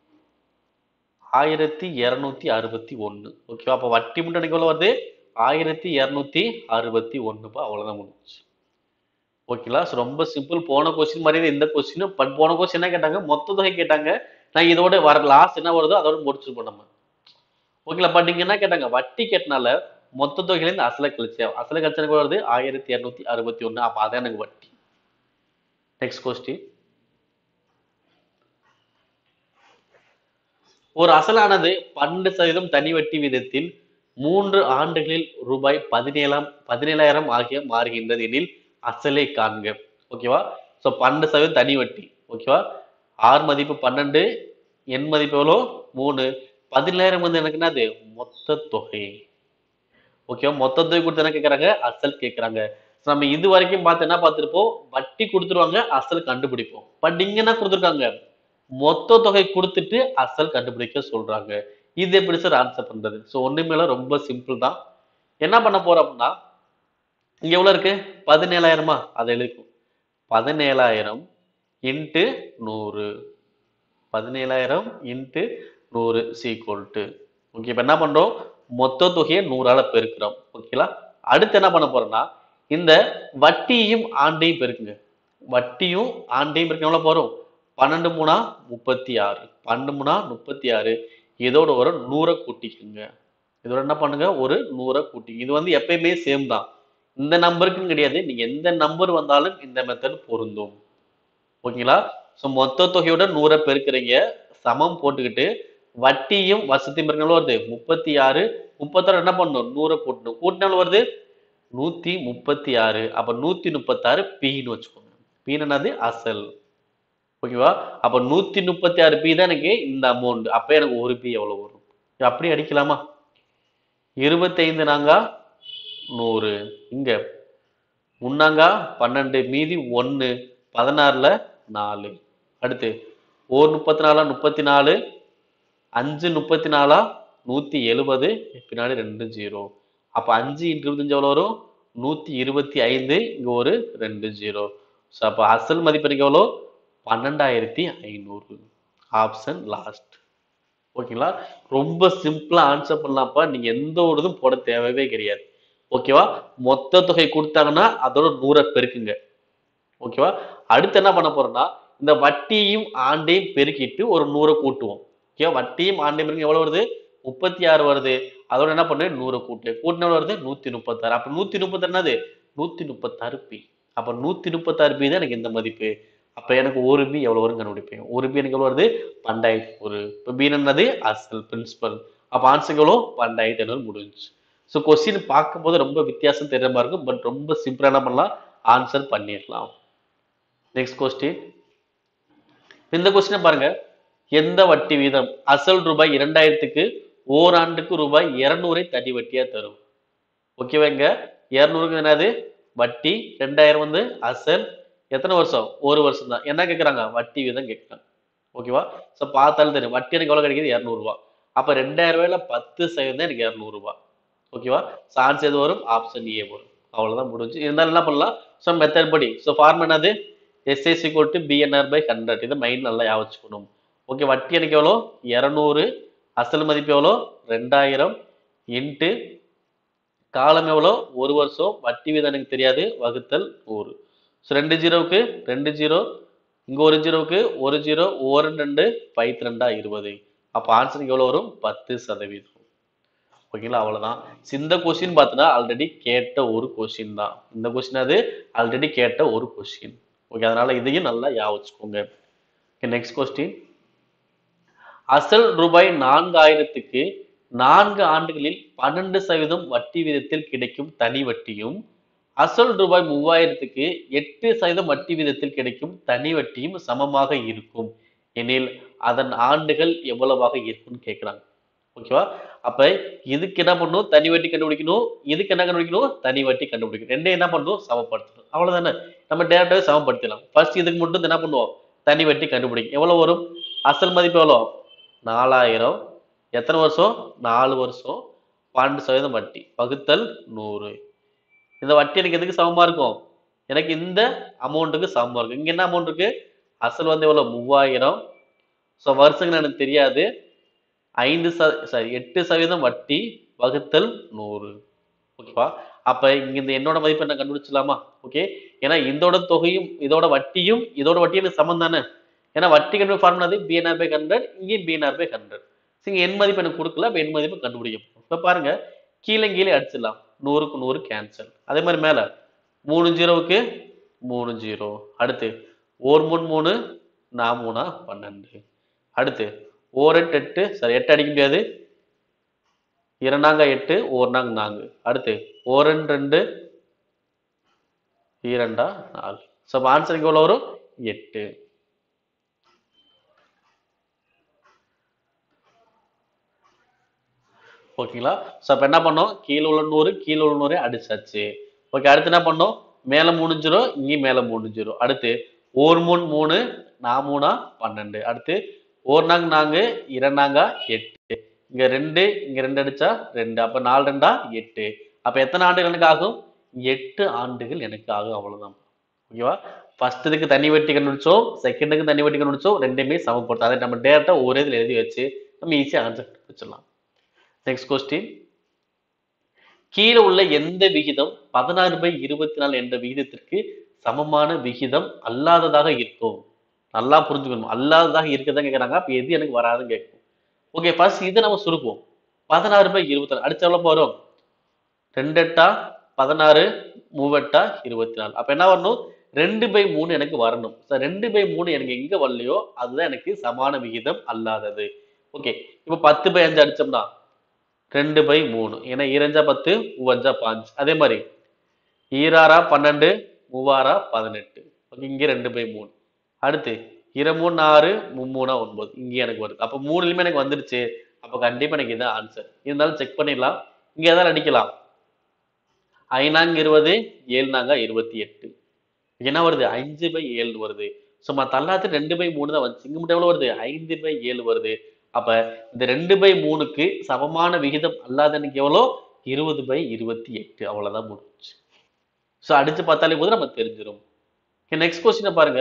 ஆயிரத்தி இருநூத்தி அறுபத்தி ஒண்ணு ஓகேவா அப்போ வட்டி மட்டும் எனக்கு எவ்வளவு வருது ஆயிரத்தி இருநூத்தி அறுபத்தி ஒண்ணுப்பா அவ்வளவுதான் முடிஞ்சு ஓகேங்களா ஸோ ரொம்ப சிம்பிள் போன கொஸ்டின் மாதிரியே இந்த கொஸ்டினும் பட் போன கொஸ்டின் என்ன கேட்டாங்க மொத்த தொகை கேட்டாங்க நான் இதோட வர லாஸ்ட் என்ன வருதோ அதோட முடிச்சிருப்போம் நம்ம ஓகேங்களா பட் இங்க என்ன கேட்டாங்க வட்டி கேட்டனால மொத்த தொகையிலேருந்து அசலை கழிச்சு அசலை கழிச்சு எனக்கு வருது ஆயிரத்தி இருநூத்தி அறுபத்தி ஒண்ணு அப்ப அதான் எனக்கு வட்டி நெக்ஸ்ட் கொஸ்டின் ஒரு அசலானது பன்னெண்டு சதவீதம் தனி வட்டி விதத்தில் மூன்று ஆண்டுகளில் ரூபாய் பதினேழாம் பதினேழாயிரம் ஆகிய மாறுகின்றது எனில் அசலை காண்க ஓகேவா ஸோ பன்னெண்டு சதவீதம் தனி வட்டி ஓகேவா ஆர் மதிப்பு பன்னெண்டு என் மதிப்பு எவ்வளோ மூணு பதினேழாயிரம் வந்து எனக்கு என்னது மொத்த தொகை ஓகேவா மொத்தத்தை கொடுத்து என்ன கேட்கறாங்க அசல் கேட்கறாங்க So, நம்ம இது வரைக்கும் பார்த்து என்ன பார்த்திருப்போம் வட்டி கொடுத்துருவாங்க அசல் கண்டுபிடிப்போம் பட் இங்க என்ன கொடுத்துருக்காங்க மொத்த தொகை கொடுத்துட்டு அசல் கண்டுபிடிக்க சொல்றாங்க இது எப்படி சார் ஆன்சர் பண்றது ஸோ ஒண்ணுமேல ரொம்ப சிம்பிள் தான் என்ன பண்ண போறோம் அப்படின்னா இங்க எவ்வளவு இருக்கு பதினேழாயிரமா அதை எழுதிக்கும் பதினேழாயிரம் இன்ட்டு நூறு பதினேழாயிரம் இன்ட்டு நூறு சீக்வல் டு ஓகே இப்போ என்ன பண்றோம் மொத்த தொகையை நூறால பெருக்கிறோம் ஓகேங்களா அடுத்து என்ன பண்ண போறோம்னா இந்த வட்டியும் ஆண்டையும் பெருக்குங்க வட்டியும் ஆண்டையும் பெருக்க எவ்வளவு போறோம் பன்னெண்டு மூணா முப்பத்தி ஆறு பன்னெண்டு மூணா முப்பத்தி ஆறு இதோட ஒரு நூறை கூட்டிக்குங்க இதோட என்ன பண்ணுங்க ஒரு நூறை கூட்டிங்க இது வந்து எப்பயுமே சேம் தான் இந்த நம்பருக்குன்னு கிடையாது நீங்க எந்த நம்பர் வந்தாலும் இந்த மெத்தட் பொருந்தும் ஓகேங்களா ஸோ மொத்த தொகையோட நூறை பெருக்கிறீங்க சமம் போட்டுக்கிட்டு வட்டியும் வசதியும் பெருக்கணும் வருது முப்பத்தி ஆறு முப்பத்தாறு என்ன பண்ணணும் நூறை கூட்டணும் கூட்டினாலும் வருது நூத்தி முப்பத்தி ஆறு அப்ப நூத்தி முப்பத்தாறு பின்னு வச்சுக்கோங்க பின்னு என்னது அசல் ஓகேவா அப்ப நூத்தி முப்பத்தி ஆறு பி தான் எனக்கு இந்த அமௌண்ட் அப்ப எனக்கு ஒரு பி எவ்வளவு வரும் இது அப்படியே அடிக்கலாமா இருபத்தைந்து நாங்கா நூறு இங்க முன்னாங்கா பன்னெண்டு மீதி ஒன்று பதினாறுல நாலு அடுத்து ஓர் முப்பத்தி நாலா முப்பத்தி நாலு அஞ்சு முப்பத்தி நாலா நூத்தி எழுபது பின்னாடி ரெண்டு ஜீரோ அப்ப அஞ்சு இன்ட்டு இருபத்தஞ்சு எவ்வளோ வரும் நூத்தி இருபத்தி ஐந்து இங்க ஒரு ரெண்டு ஜீரோ ஸோ அப்போ அசல் மதிப்பு எனக்கு எவ்வளோ பன்னெண்டாயிரத்தி ஐநூறு ஆப்ஷன் லாஸ்ட் ஓகேங்களா ரொம்ப சிம்பிளா ஆன்சர் பண்ணலாம்ப்பா நீங்க எந்த ஒரு இதுவும் போட தேவையே கிடையாது ஓகேவா மொத்த தொகை கொடுத்தாங்கன்னா அதோட நூறை பெருக்குங்க ஓகேவா அடுத்து என்ன பண்ண போறோம்னா இந்த வட்டியும் ஆண்டையும் பெருக்கிட்டு ஒரு நூறை கூட்டுவோம் ஓகே வட்டியும் ஆண்டையும் பெருக்கி எவ்வளவு வருது முப்பத்தி ஆறு வருது அதோட என்ன பண்ணு நூறை கூட்டு கூட்டின வருது நூத்தி முப்பத்தாறு அப்ப நூத்தி முப்பத்தாறு என்னது நூத்தி முப்பத்தாறு பி அப்ப நூத்தி முப்பத்தாறு பி தான் எனக்கு இந்த மதிப்பு அப்ப எனக்கு ஒரு பி எவ்வளவு வரும் கண்டுபிடிப்பேன் ஒரு பி எனக்கு எவ்வளவு வருது பன்னெண்டாயிரத்தி ஒரு இப்போ பி என்னது அசல் பிரின்சிபல் அப்ப ஆன்சர் எவ்வளோ பன்னெண்டாயிரத்தி ஐநூறு முடிஞ்சு ஸோ கொஸ்டின் பார்க்கும்போது ரொம்ப வித்தியாசம் தெரியாம மாதிரி இருக்கும் பட் ரொம்ப சிம்பிளா என்ன பண்ணலாம் ஆன்சர் பண்ணிடலாம் நெக்ஸ்ட் கொஸ்டின் இந்த கொஸ்டினை பாருங்க எந்த வட்டி வீதம் அசல் ரூபாய் இரண்டாயிரத்துக்கு ஓராண்டுக்கு ரூபாய் இருநூறை தடி வட்டியா தரும் ஓகேவாங்க இருநூறுக்கு என்னது வட்டி ரெண்டாயிரம் வந்து அசல் எத்தனை வருஷம் ஒரு வருஷம் தான் என்ன கேட்குறாங்க வட்டி வீதம் கேட்குறாங்க ஓகேவா ஸோ பார்த்தாலும் தெரியும் வட்டி எனக்கு எவ்வளோ கிடைக்குது இரநூறுவா அப்போ ரெண்டாயிரம் ரூபாயில பத்து சதவீதம் தான் எனக்கு இரநூறுபா ஓகேவா ஸோ ஆன்சர் எது வரும் ஆப்ஷன் ஏ வரும் அவ்வளோதான் முடிஞ்சு இருந்தாலும் என்ன பண்ணலாம் ஸோ மெத்தட் படி ஸோ ஃபார்ம் என்னது SS equal to PNR by hundred இதை மைண்ட் நல்லா ஞாபகம் வச்சுக்கணும் ஓகே வட்டி எனக்கு எவ்வளோ இரநூறு அசல் மதிப்பு எவ்வளோ ரெண்டாயிரம் இன்ட்டு காலம் எவ்வளோ ஒரு வருஷம் வட்டி வீதம் எனக்கு தெரியாது வகுத்தல் நூறு ஸோ ரெண்டு ஜீரோவுக்கு ரெண்டு ஜீரோ இங்கே ஒரு ஜீரோவுக்கு ஒரு ஜீரோ ஒரு ரெண்டு பைத்து ரெண்டா இருபது அப்போ ஆன்சருக்கு எவ்வளோ வரும் பத்து சதவீதம் ஓகேங்களா அவ்வளோதான் இந்த கொஸ்டின் பார்த்தீங்கன்னா ஆல்ரெடி கேட்ட ஒரு கொஸ்டின் தான் இந்த கொஸ்டின் அது ஆல்ரெடி கேட்ட ஒரு கொஸ்டின் ஓகே அதனால இதையும் நல்லா ஞாபகம் வச்சுக்கோங்க நெக்ஸ்ட் கொஸ்டின் அசல் ரூபாய் நான்காயிரத்துக்கு நான்கு ஆண்டுகளில் பன்னெண்டு சதவீதம் வட்டி வீதத்தில் கிடைக்கும் தனி வட்டியும் அசல் ரூபாய் மூவாயிரத்துக்கு எட்டு சதவீதம் வட்டி வீதத்தில் கிடைக்கும் தனி வட்டியும் சமமாக இருக்கும் எனில் அதன் ஆண்டுகள் எவ்வளவாக இருக்கும்னு கேட்குறாங்க ஓகேவா அப்ப இதுக்கு என்ன பண்ணணும் தனி வட்டி கண்டுபிடிக்கணும் இதுக்கு என்ன கண்டுபிடிக்கணும் தனி வட்டி கண்டுபிடிக்கணும் ரெண்டையும் என்ன பண்ணணும் சமப்படுத்தணும் அவ்வளவுதானே நம்ம டேரக்டாவே சமப்படுத்திடலாம் ஃபர்ஸ்ட் இதுக்கு மட்டும் என்ன பண்ணுவோம் தனி வட்டி கண்டுபிடிக்கும் எவ்வளவு வரும் அசல் மதிப்பு எவ்வளோ நாலாயிரம் எத்தனை வருஷம் நாலு வருஷம் பன்னெண்டு சதவீதம் வட்டி வகுத்தல் நூறு இந்த வட்டி எனக்கு எதுக்கு சமமா இருக்கும் எனக்கு இந்த அமௌண்ட்டுக்கு சமமா இருக்கும் இங்க என்ன அமௌண்ட் இருக்கு அசல் வந்து எவ்வளவு மூவாயிரம் ஸோ வருஷங்கள் எனக்கு தெரியாது ஐந்து ச சாரி எட்டு சதவீதம் வட்டி வகுத்தல் நூறு ஓகேவா அப்ப இங்க இந்த என்னோட மதிப்பு என்ன கண்டுபிடிச்சலாமா ஓகே ஏன்னா இதோட தொகையும் இதோட வட்டியும் இதோட வட்டியும் எனக்கு சமம் தானே ஏன்னா வட்டி கண்டு ஃபார்முலா பிஎன்ஆர் பை ஹண்ட்ரட் இங்கேயும் பிஎன்ஆர் பை ஹண்ட்ரட் சரி என் மதிப்பு எனக்கு கொடுக்கல அப்ப என் மதிப்பு கண்டுபிடிக்க போறோம் இப்ப பாருங்க கீழே கீழே அடிச்சிடலாம் நூறுக்கு நூறு கேன்சல் அதே மாதிரி மேல மூணு ஜீரோவுக்கு மூணு ஜீரோ அடுத்து ஓர் மூணு மூணு நான் மூணா பன்னெண்டு அடுத்து ஓர் எட்டு எட்டு சரி எட்டு அடிக்க முடியாது இரண்டாங்க எட்டு ஓர்னாங்க நான்கு அடுத்து ஓரன் ரெண்டு இரண்டா நாலு ஸோ ஆன்சருக்கு எவ்வளோ வரும் எட்டு ஓகேங்களா ஸோ அப்போ என்ன பண்ணோம் கீழே உள்ள நூறு கீழே உள்ள நூறே அடிச்சாச்சு ஓகே அடுத்து என்ன பண்ணோம் மேலே மூணு ஜீரோ இங்கேயும் மேலே மூணு ஜீரோ அடுத்து ஓர் மூணு மூணு நான் மூணா பன்னெண்டு அடுத்து ஓர் நாங்க நான்கு இரண்டாங்க எட்டு இங்க ரெண்டு இங்க ரெண்டு அடிச்சா ரெண்டு அப்ப நாலு ரெண்டா எட்டு அப்ப எத்தனை ஆண்டுகள் எனக்கு ஆகும் எட்டு ஆண்டுகள் எனக்கு ஆகும் அவ்வளவுதான் ஓகேவா ஃபர்ஸ்ட்டுக்கு தண்ணி வெட்டி கண்டுபிடிச்சோம் செகண்டுக்கு தண்ணி வெட்டி கண்டுபிடிச்சோம் ரெண்டுமே சமப்படுத்தும் அதை நம்ம டேரக்டா ஒரே இதில் எழுதி வச்சு நம்ம ஈஸியாக ஆன்சர் வச்சிடலாம் நெக்ஸ்ட் கொஸ்டின் கீழே உள்ள எந்த விகிதம் பதினாறு பை இருபத்தி நாலு என்ற விகிதத்திற்கு சமமான விகிதம் அல்லாததாக இருக்கும் நல்லா புரிஞ்சுக்கணும் அல்லாததாக இருக்கிறதா கேட்குறாங்க அப்போ எது எனக்கு வராதுன்னு கேட்கும் ஓகே ஃபர்ஸ்ட் இதை நம்ம சுருக்குவோம் பதினாறு பை இருபத்தி நாலு அடிச்சு எவ்வளோ போகிறோம் ரெண்டு எட்டா பதினாறு மூவெட்டா இருபத்தி நாலு அப்போ என்ன வரணும் ரெண்டு பை மூணு எனக்கு வரணும் சார் ரெண்டு பை மூணு எனக்கு எங்க வரலையோ அதுதான் எனக்கு சமான விகிதம் அல்லாதது ஓகே இப்போ பத்து பை அஞ்சு அடிச்சோம்னா ரெண்டு பை மூணு ஏன்னா ஈரஞ்சா பத்து மூவஞ்சா பாஞ்சு அதே மாதிரி ஈராறா பன்னெண்டு மூவாரா பதினெட்டு ஓகே இங்கே ரெண்டு பை மூணு அடுத்து இருமூணு ஆறு மும்மூணா ஒன்பது இங்கே எனக்கு வருது அப்போ மூணுலையுமே எனக்கு வந்துருச்சு அப்போ கண்டிப்பாக எனக்கு இதான் ஆன்சர் இருந்தாலும் செக் பண்ணிடலாம் இங்கே எதாவது அடிக்கலாம் ஐநாங்க இருபது ஏழுனாங்க இருபத்தி எட்டு என்ன வருது அஞ்சு பை ஏழு வருது ஸோ மற்ற எல்லாத்துக்கும் ரெண்டு பை மூணு தான் வந்துச்சு இங்கே மட்டும் எவ்வளோ வருது ஐந்து பை ஏழு வருது அப்ப இந்த ரெண்டு பை மூணுக்கு சமமான விகிதம் அல்லாத எனக்கு எவ்வளோ இருபது பை இருபத்தி எட்டு அவ்வளவுதான் முடிஞ்சு ஸோ அடிச்சு பார்த்தாலே போது நம்ம தெரிஞ்சிடும் நெக்ஸ்ட் கொஸ்டினை பாருங்க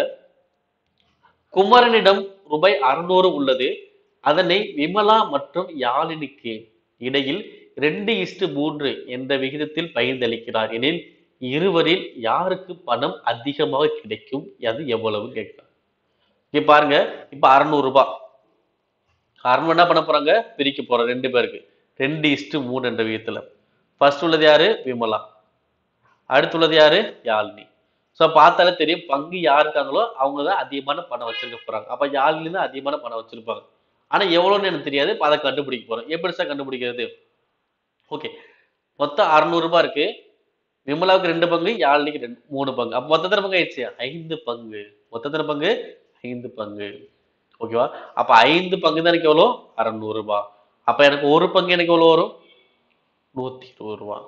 குமரனிடம் ரூபாய் அறுநூறு உள்ளது அதனை விமலா மற்றும் யாழினிக்கு இடையில் ரெண்டு இஸ்டு மூன்று என்ற விகிதத்தில் பகிர்ந்தளிக்கிறார் எனில் இருவரில் யாருக்கு பணம் அதிகமாக கிடைக்கும் அது எவ்வளவு கேட்கிறார் இங்க பாருங்க இப்ப அறுநூறு ரூபாய் அறுநூறு என்ன பண்ண போறாங்க பிரிக்க போறோம் ரெண்டு பேருக்கு ரெண்டு இஸ்டு மூணு என்ற விகிதத்துல ஃபர்ஸ்ட் உள்ளது யாரு விமலா அடுத்துள்ளது யாரு யாழினி ஸோ பார்த்தாலே தெரியும் பங்கு யார் இருக்காங்களோ அவங்க தான் அதிகமான பணம் வச்சிருக்க போறாங்க அப்ப யாழினி தான் அதிகமான பணம் வச்சிருப்பாங்க ஆனா எவ்வளோன்னு எனக்கு தெரியாது இப்ப அதை கண்டுபிடிக்க போறோம் எப்படி சார் கண்டுபிடிக்கிறது ஓகே மொத்தம் அறுநூறு ரூபாய் இருக்கு விமலாவுக்கு ரெண்டு பங்கு யாழினிக்கு ரெண்டு மூணு பங்கு அப்ப மொத்தத்தின பங்கு ஆயிடுச்சு ஐந்து பங்கு மொத்தத்தின பங்கு ஐந்து பங்கு ஓகேவா அப்ப ஐந்து பங்கு தான் எனக்கு எவ்வளோ அறநூறு ரூபாய் அப்ப எனக்கு ஒரு பங்கு எனக்கு எவ்வளோ வரும் நூத்தி இருபது ரூபா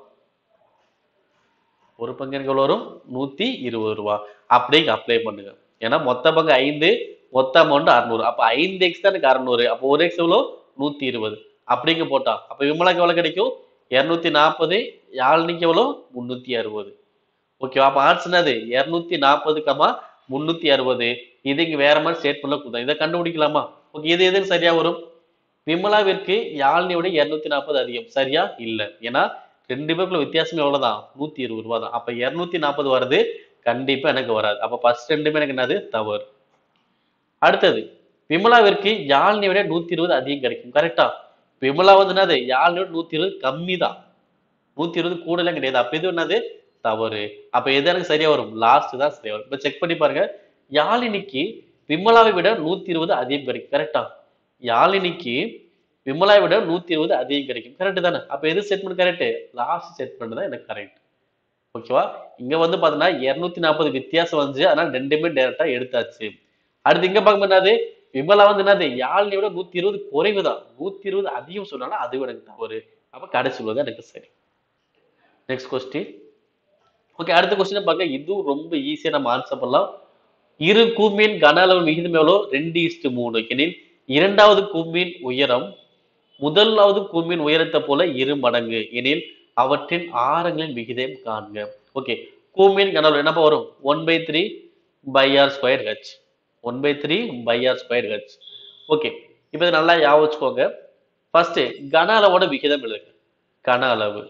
ஒரு பங்கு எனக்கு எவ்வளோ வரும் நூத்தி இருபது ரூபா அப்படியே அப்ளை பண்ணுங்க ஏன்னா மொத்த பங்கு ஐந்து மொத்த அமௌண்ட் அறுநூறு அப்ப ஐந்து எக்ஸ் தான் எனக்கு அறுநூறு அப்போ ஒரு எக்ஸ் எவ்வளோ நூத்தி இருபது அப்படிங்க போட்டா அப்ப விமலாக்கு எவ்வளவு கிடைக்கும் இருநூத்தி நாற்பது யாழ்னிக்கு எவ்வளோ முன்னூத்தி அறுபது ஓகேவா அப்ப ஆன்சர் என்னது இருநூத்தி நாற்பது கமா முன்னூத்தி அறுபது இது இங்க வேற மாதிரி ஸ்டேட் பண்ண கொடுத்தா இதை கண்டுபிடிக்கலாமா ஓகே இது எதுன்னு சரியா வரும் விமலாவிற்கு யாழ்னியோட இருநூத்தி நாற்பது அதிகம் சரியா இல்ல ஏன்னா ரெண்டு பேருக்குள்ள வித்தியாசம் எவ்வளவுதான் நூத்தி இருபது ரூபா தான் அப்ப இருநூத்தி நாற்பது வருது கண்டிப்பா எனக்கு வராது அப்ப ஃபர்ஸ்ட் ரெண்டுமே எனக்கு என்னது தவறு அடுத்தது விமலாவிற்கு யாழ்னியை விட நூத்தி இருபது அதிகம் கிடைக்கும் கரெக்டா விமலா வந்து என்னது யாழ்னியோட நூத்தி இருபது கம்மி தான் நூத்தி இருபது கூடலாம் கிடையாது அப்ப இது என்னது தவறு அப்ப எது எனக்கு சரியா வரும் லாஸ்ட் தான் சரியா வரும் இப்ப செக் பண்ணி பாருங்க யாழினிக்கு விமலாவை விட நூத்தி இருபது அதிகம் கிடைக்கும் கரெக்டா யாழினிக்கு விமலாவை விட நூத்தி இருபது அதிகம் கிடைக்கும் கரெக்ட் தானே அப்ப எது ஸ்டேட்மெண்ட் கரெக்ட் லாஸ்ட் ஸ்டேட்மெண்ட் தான் எனக்கு கரெக்ட் ஓகேவா இங்க வந்து பாத்தீங்கன்னா இருநூத்தி நாற்பது வித்தியாசம் வந்துச்சு அதனால ரெண்டுமே டேரக்டா எடுத்தாச்சு அடுத்து இங்க பார்க்கும்போது என்னது விமலா வந்து என்னது யாழினி விட நூத்தி இருபது குறைவு தான் நூத்தி இருபது அதிகம் சொன்னாலும் அது எனக்கு தவறு அப்ப கடைசி உள்ளது எனக்கு சரி நெக்ஸ்ட் கொஸ்டின் ஓகே அடுத்த கொஸ்டின் பார்க்க இதுவும் ரொம்ப ஈஸியா நம்ம ஆன்சர் பண்ணலாம் இரு கூம்பின் கன அளவு விகிதம் எவ்வளோ ரெண்டு இஸ்டு மூணு எனில் இரண்டாவது கூம்பின் உயரம் முதலாவது கூம்பின் உயரத்தை போல இரு மடங்கு எனில் அவற்றின் ஆரங்களின் விகிதம் காண்க ஓகே கூம்பின் கன அளவு என்னப்பா வரும் one by three by r square h one by three by r square h okay இப்போ இது நல்லா ஞாபகம் வச்சுக்கோங்க ஃபர்ஸ்ட் கன அளவோட விகிதம் எழுதுங்க கன அளவு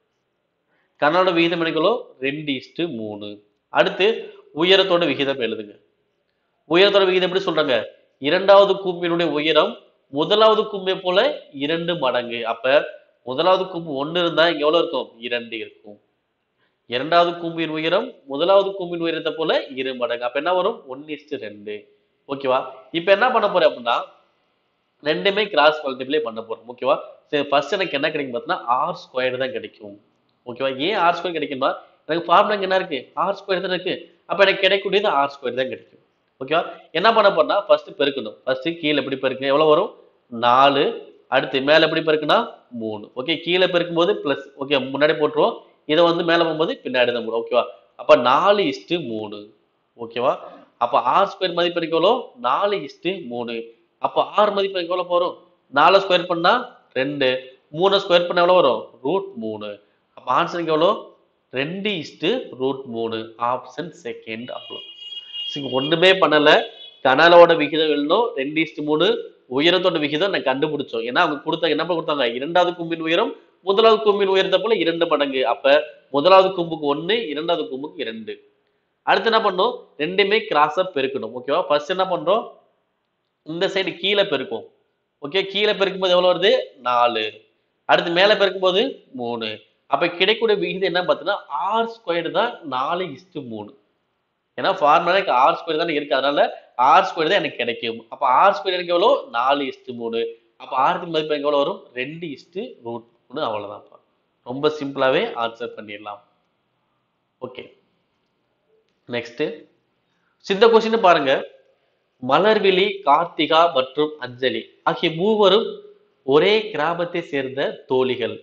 கன அளவு விகிதம் எடுக்கலோ ரெண்டு இஸ்டு மூணு அடுத்து உயரத்தோட விகிதம் எழுதுங்க உயரத்தோட விகிதம் எப்படி சொல்றாங்க இரண்டாவது கூம்பினுடைய உயரம் முதலாவது கூம்பை போல இரண்டு மடங்கு அப்ப முதலாவது கூம்பு ஒண்ணு இருந்தா இங்க எவ்வளவு இருக்கும் இரண்டு இருக்கும் இரண்டாவது கூம்பின் உயரம் முதலாவது கூம்பின் உயரத்தை போல இரு மடங்கு அப்ப என்ன வரும் ஒன்னு இஸ்டு ரெண்டு ஓகேவா இப்ப என்ன பண்ண போறேன் அப்படின்னா ரெண்டுமே கிராஸ் மல்டிப்ளை பண்ண போறோம் ஓகேவா சரி ஃபர்ஸ்ட் எனக்கு என்ன கிடைக்கும் பார்த்தீங்கன்னா ஆர் ஸ்கொயர் தான் கிடைக்கும் ஓகேவா ஏன் ஆர் ஸ்கொயர் கிடைக்குமா எனக்கு ஃபார்முலா என்ன இருக்கு ஆர் ஸ்கொயர் தான் இருக்கு அப்ப எனக்கு கிடைக்கக்கூடியது ஆர் ஸ்கொயர் தான் கிடைக்கும் ஓகேவா என்ன பண்ண போறேன்னா ஃபர்ஸ்ட் பெருக்கணும் ஃபர்ஸ்ட் கீழே எப்படி பெருக்கணும் எவ்வளவு வரும் நாலு அடுத்து மேல எப்படி பெருக்குனா மூணு ஓகே கீழே பெருக்கும்போது பிளஸ் ஓகே முன்னாடி போட்டுருவோம் இதை வந்து மேல போகும்போது பின்னாடி தான் போடும் ஓகேவா அப்ப நாலு இஸ்டு மூணு ஓகேவா அப்ப ஆர் ஸ்கொயர் மதிப்பு எனக்கு எவ்வளோ நாலு இஸ்டு மூணு அப்ப ஆர் மதிப்பு எனக்கு எவ்வளோ போறோம் நாலு ஸ்கொயர் பண்ணா ரெண்டு மூணு ஸ்கொயர் பண்ண எவ்வளோ வரும் ரூட் மூணு அப்ப ஆன்சருக்கு எவ்வளோ ரெண்டு இஸ்டு ரூட் மூணு ஆப்ஷன் செகண்ட் அவ்வளோ சரி, ஒண்ணுமே பண்ணல கனலோட விகிதம் எழுதணும் ரெண்டு இஸ்டு மூணு உயரத்தோட விகிதம் நான் கண்டுபிடிச்சோம் ஏன்னா அவங்க கொடுத்தாங்க என்ன கொடுத்தாங்க இரண்டாவது கும்பின் உயரம் முதலாவது கும்பின் உயரத்தை போல இரண்டு மடங்கு அப்ப முதலாவது கும்புக்கு ஒண்ணு இரண்டாவது கும்புக்கு இரண்டு அடுத்து என்ன பண்ணோம் ரெண்டுமே கிராஸா பெருக்கணும் ஓகேவா ஃபர்ஸ்ட் என்ன பண்றோம் இந்த சைடு கீழே பெருக்கும் ஓகே கீழே பெருக்கும்போது எவ்வளவு வருது நாலு அடுத்து மேலே பெருக்கும்போது மூணு அப்ப கிடைக்கக்கூடிய விகிதம் என்ன பார்த்தீங்கன்னா ஆர் ஸ்கொயர் தான் நாலு இஸ்டு மூணு ஏன்னா ஃபார்முலா எனக்கு ஆர் ஸ்கொயர் தானே இருக்கு அதனால ஆர் ஸ்கொயர் தான் எனக்கு கிடைக்கும் அப்ப ஆர் ஸ்கொயர் எனக்கு எவ்வளோ நாலு இஸ்டு மூணு அப்ப ஆர்த்தின் மதிப்பு எனக்கு எவ்வளோ வரும் ரெண்டு இஸ்டு ரூட் மூணு அவ்வளவுதான் ரொம்ப சிம்பிளாவே ஆன்சர் பண்ணிடலாம் ஓகே நெக்ஸ்ட் சிந்த கொஸ்டின் பாருங்க மலர்விழி கார்த்திகா மற்றும் அஞ்சலி ஆகிய மூவரும் ஒரே கிராமத்தை சேர்ந்த தோழிகள்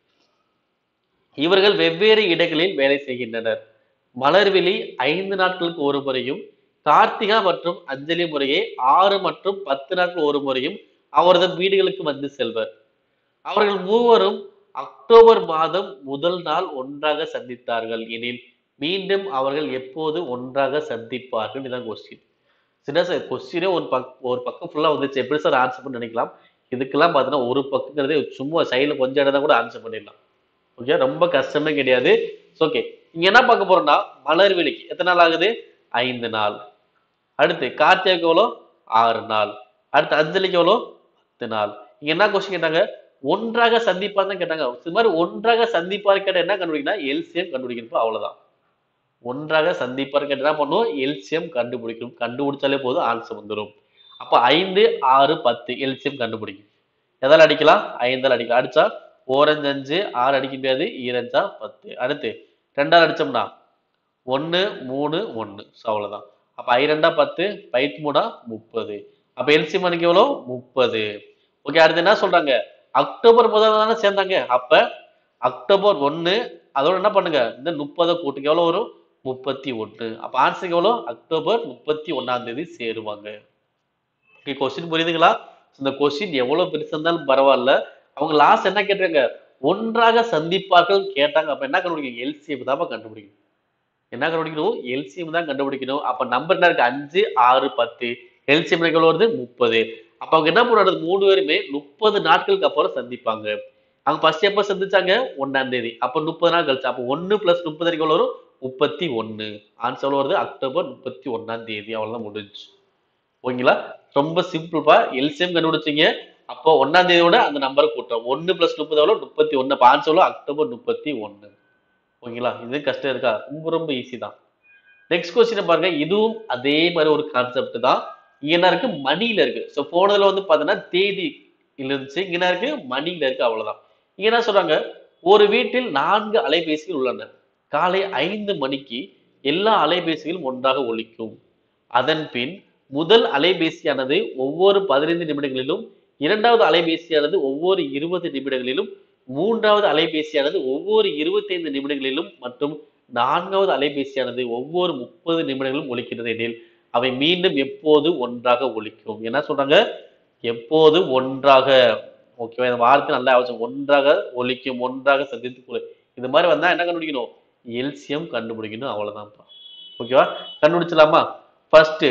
இவர்கள் வெவ்வேறு இடங்களில் வேலை செய்கின்றனர் மலர்விழி ஐந்து நாட்களுக்கு ஒரு முறையும் கார்த்திகா மற்றும் அஞ்சலி முறையே ஆறு மற்றும் பத்து நாட்கள் ஒரு முறையும் அவரது வீடுகளுக்கு வந்து செல்வர் அவர்கள் மூவரும் அக்டோபர் மாதம் முதல் நாள் ஒன்றாக சந்தித்தார்கள் எனில் மீண்டும் அவர்கள் எப்போது ஒன்றாக சந்திப்பார்கள் இதான் கொஸ்டின் சின்ன சார் கொஸ்டினே ஒரு பக் ஒரு பக்கம் ஃபுல்லாக வந்துச்சு எப்படி சார் ஆன்சர் பண்ண நினைக்கலாம் இதுக்கெல்லாம் பார்த்தீங்கன்னா ஒரு பக்கங்கிறதே சும்மா சைடில் கொஞ்சம் இடம் தான் கூட ஆன்சர் பண்ணிடலாம் ஓகே ரொம்ப கஷ்டமே கிடையாது ஓகே இங்க என்ன பார்க்க போறோம்னா மலர் விழிக்கு எத்தனை நாள் ஆகுது ஐந்து நாள் அடுத்து கார்த்திகைக்கு எவ்வளோ ஆறு நாள் அடுத்து அஞ்சலிக்கு எவ்வளோ பத்து நாள் இங்க என்ன கொஸ்டின் கேட்டாங்க ஒன்றாக சந்திப்பார் தான் கேட்டாங்க இது மாதிரி ஒன்றாக சந்திப்பார் கேட்ட என்ன கண்டுபிடிக்கணும் எல்சிஎம் கண்டுபிடிக்கணும் அவ்வளவுதான் ஒன்றாக சந்திப்பார் கேட்ட என்ன பண்ணும் எல்சிஎம் கண்டுபிடிக்கணும் கண்டுபிடிச்சாலே போதும் ஆன்சர் வந்துடும் அப்ப ஐந்து ஆறு பத்து எல்சிஎம் கண்டுபிடிக்கும் எதால அடிக்கலாம் ஐந்தால் அடிக்கலாம் அடிச்சா ஓரஞ்சு அஞ்சு ஆறு அடிக்க முடியாது ஈரஞ்சா பத்து அடுத்து ரெண்டாவது அடிச்சோம்னா ஒன்று மூணு ஒன்று ஸோ அவ்வளோதான் அப்போ ஐ ரெண்டா பத்து பைத் மூணா முப்பது அப்போ எல்சிஎம் அன்னைக்கு எவ்வளோ முப்பது ஓகே அடுத்து என்ன சொல்றாங்க அக்டோபர் முதல் தானே சேர்ந்தாங்க அப்ப அக்டோபர் ஒன்று அதோட என்ன பண்ணுங்க இந்த முப்பதை கூட்டுக்கு எவ்வளோ வரும் முப்பத்தி ஒன்று அப்போ ஆன்சருக்கு எவ்வளோ அக்டோபர் முப்பத்தி ஒன்னாம் தேதி சேருவாங்க ஓகே கொஸ்டின் புரியுதுங்களா இந்த கொஸ்டின் எவ்வளவு பெருசா இருந்தாலும் பரவாயில்ல அவங்க லாஸ்ட் என்ன கேட்டாங்க ஒன்றாக சந்திப்பார்கள் கேட்டாங்க அப்ப என்ன கண்டுபிடிக்கணும் எல்சிஎம் தான் கண்டுபிடிக்கணும் என்ன கண்டுபிடிக்கணும் எல்சிஎம் தான் கண்டுபிடிக்கணும் அப்ப நம்பர் என்ன இருக்கு அஞ்சு ஆறு பத்து எல்சிஎம் எவ்வளவு வருது முப்பது அப்ப அவங்க என்ன பண்ணுறது மூணு பேருமே முப்பது நாட்களுக்கு அப்புறம் சந்திப்பாங்க அவங்க ஃபர்ஸ்ட் எப்ப சந்திச்சாங்க ஒன்னாம் தேதி அப்ப முப்பது நாள் கழிச்சு அப்ப ஒன்னு பிளஸ் முப்பது எவ்வளவு வரும் முப்பத்தி ஒன்னு ஆன்சர் எவ்வளவு வருது அக்டோபர் முப்பத்தி ஒன்னாம் தேதி அவ்வளவுதான் முடிஞ்சு ஓகேங்களா ரொம்ப சிம்பிள்ப்பா எல்சிஎம் கண்டுபிடிச்சீங்க அப்போ ஒன்னாம் தேதியோட அந்த நம்பரை கூட்டுறோம் ஒன்னு பிளஸ் முப்பது எவ்வளோ முப்பத்தி ஒன்னு அப்போ ஆன்சர் எவ்வளோ அக்டோபர் முப்பத்தி ஒன்னு ஓகேங்களா இது கஷ்டம் இருக்கா ரொம்ப ரொம்ப ஈஸி தான் நெக்ஸ்ட் கொஸ்டின் பாருங்க இதுவும் அதே மாதிரி ஒரு கான்செப்ட் தான் இங்க என்ன இருக்கு மணியில இருக்கு ஸோ போனதுல வந்து பாத்தீங்கன்னா தேதி இருந்துச்சு இங்க என்ன இருக்கு மணியில இருக்கு அவ்வளவுதான் இங்க என்ன சொல்றாங்க ஒரு வீட்டில் நான்கு அலைபேசிகள் உள்ளன காலை ஐந்து மணிக்கு எல்லா அலைபேசிகளும் ஒன்றாக ஒலிக்கும் அதன் பின் முதல் அலைபேசியானது ஒவ்வொரு பதினைந்து நிமிடங்களிலும் இரண்டாவது அலைபேசியானது ஒவ்வொரு இருபது நிமிடங்களிலும் மூன்றாவது அலைபேசியானது ஒவ்வொரு இருபத்தைந்து நிமிடங்களிலும் மற்றும் நான்காவது அலைபேசியானது ஒவ்வொரு முப்பது நிமிடங்களிலும் ஒலிக்கிறது எனில் அவை மீண்டும் எப்போது ஒன்றாக ஒலிக்கும் என்ன சொல்றாங்க எப்போது ஒன்றாக ஓகேவா இந்த வார்த்தை நல்லா அவசியம் ஒன்றாக ஒலிக்கும் ஒன்றாக சந்தித்து கொள் இந்த மாதிரி வந்தா என்ன கண்டுபிடிக்கணும் எல்சியம் கண்டுபிடிக்கணும் அவ்வளவுதான்ப்பா ஓகேவா கண்டுபிடிச்சலாமா ஃபர்ஸ்ட்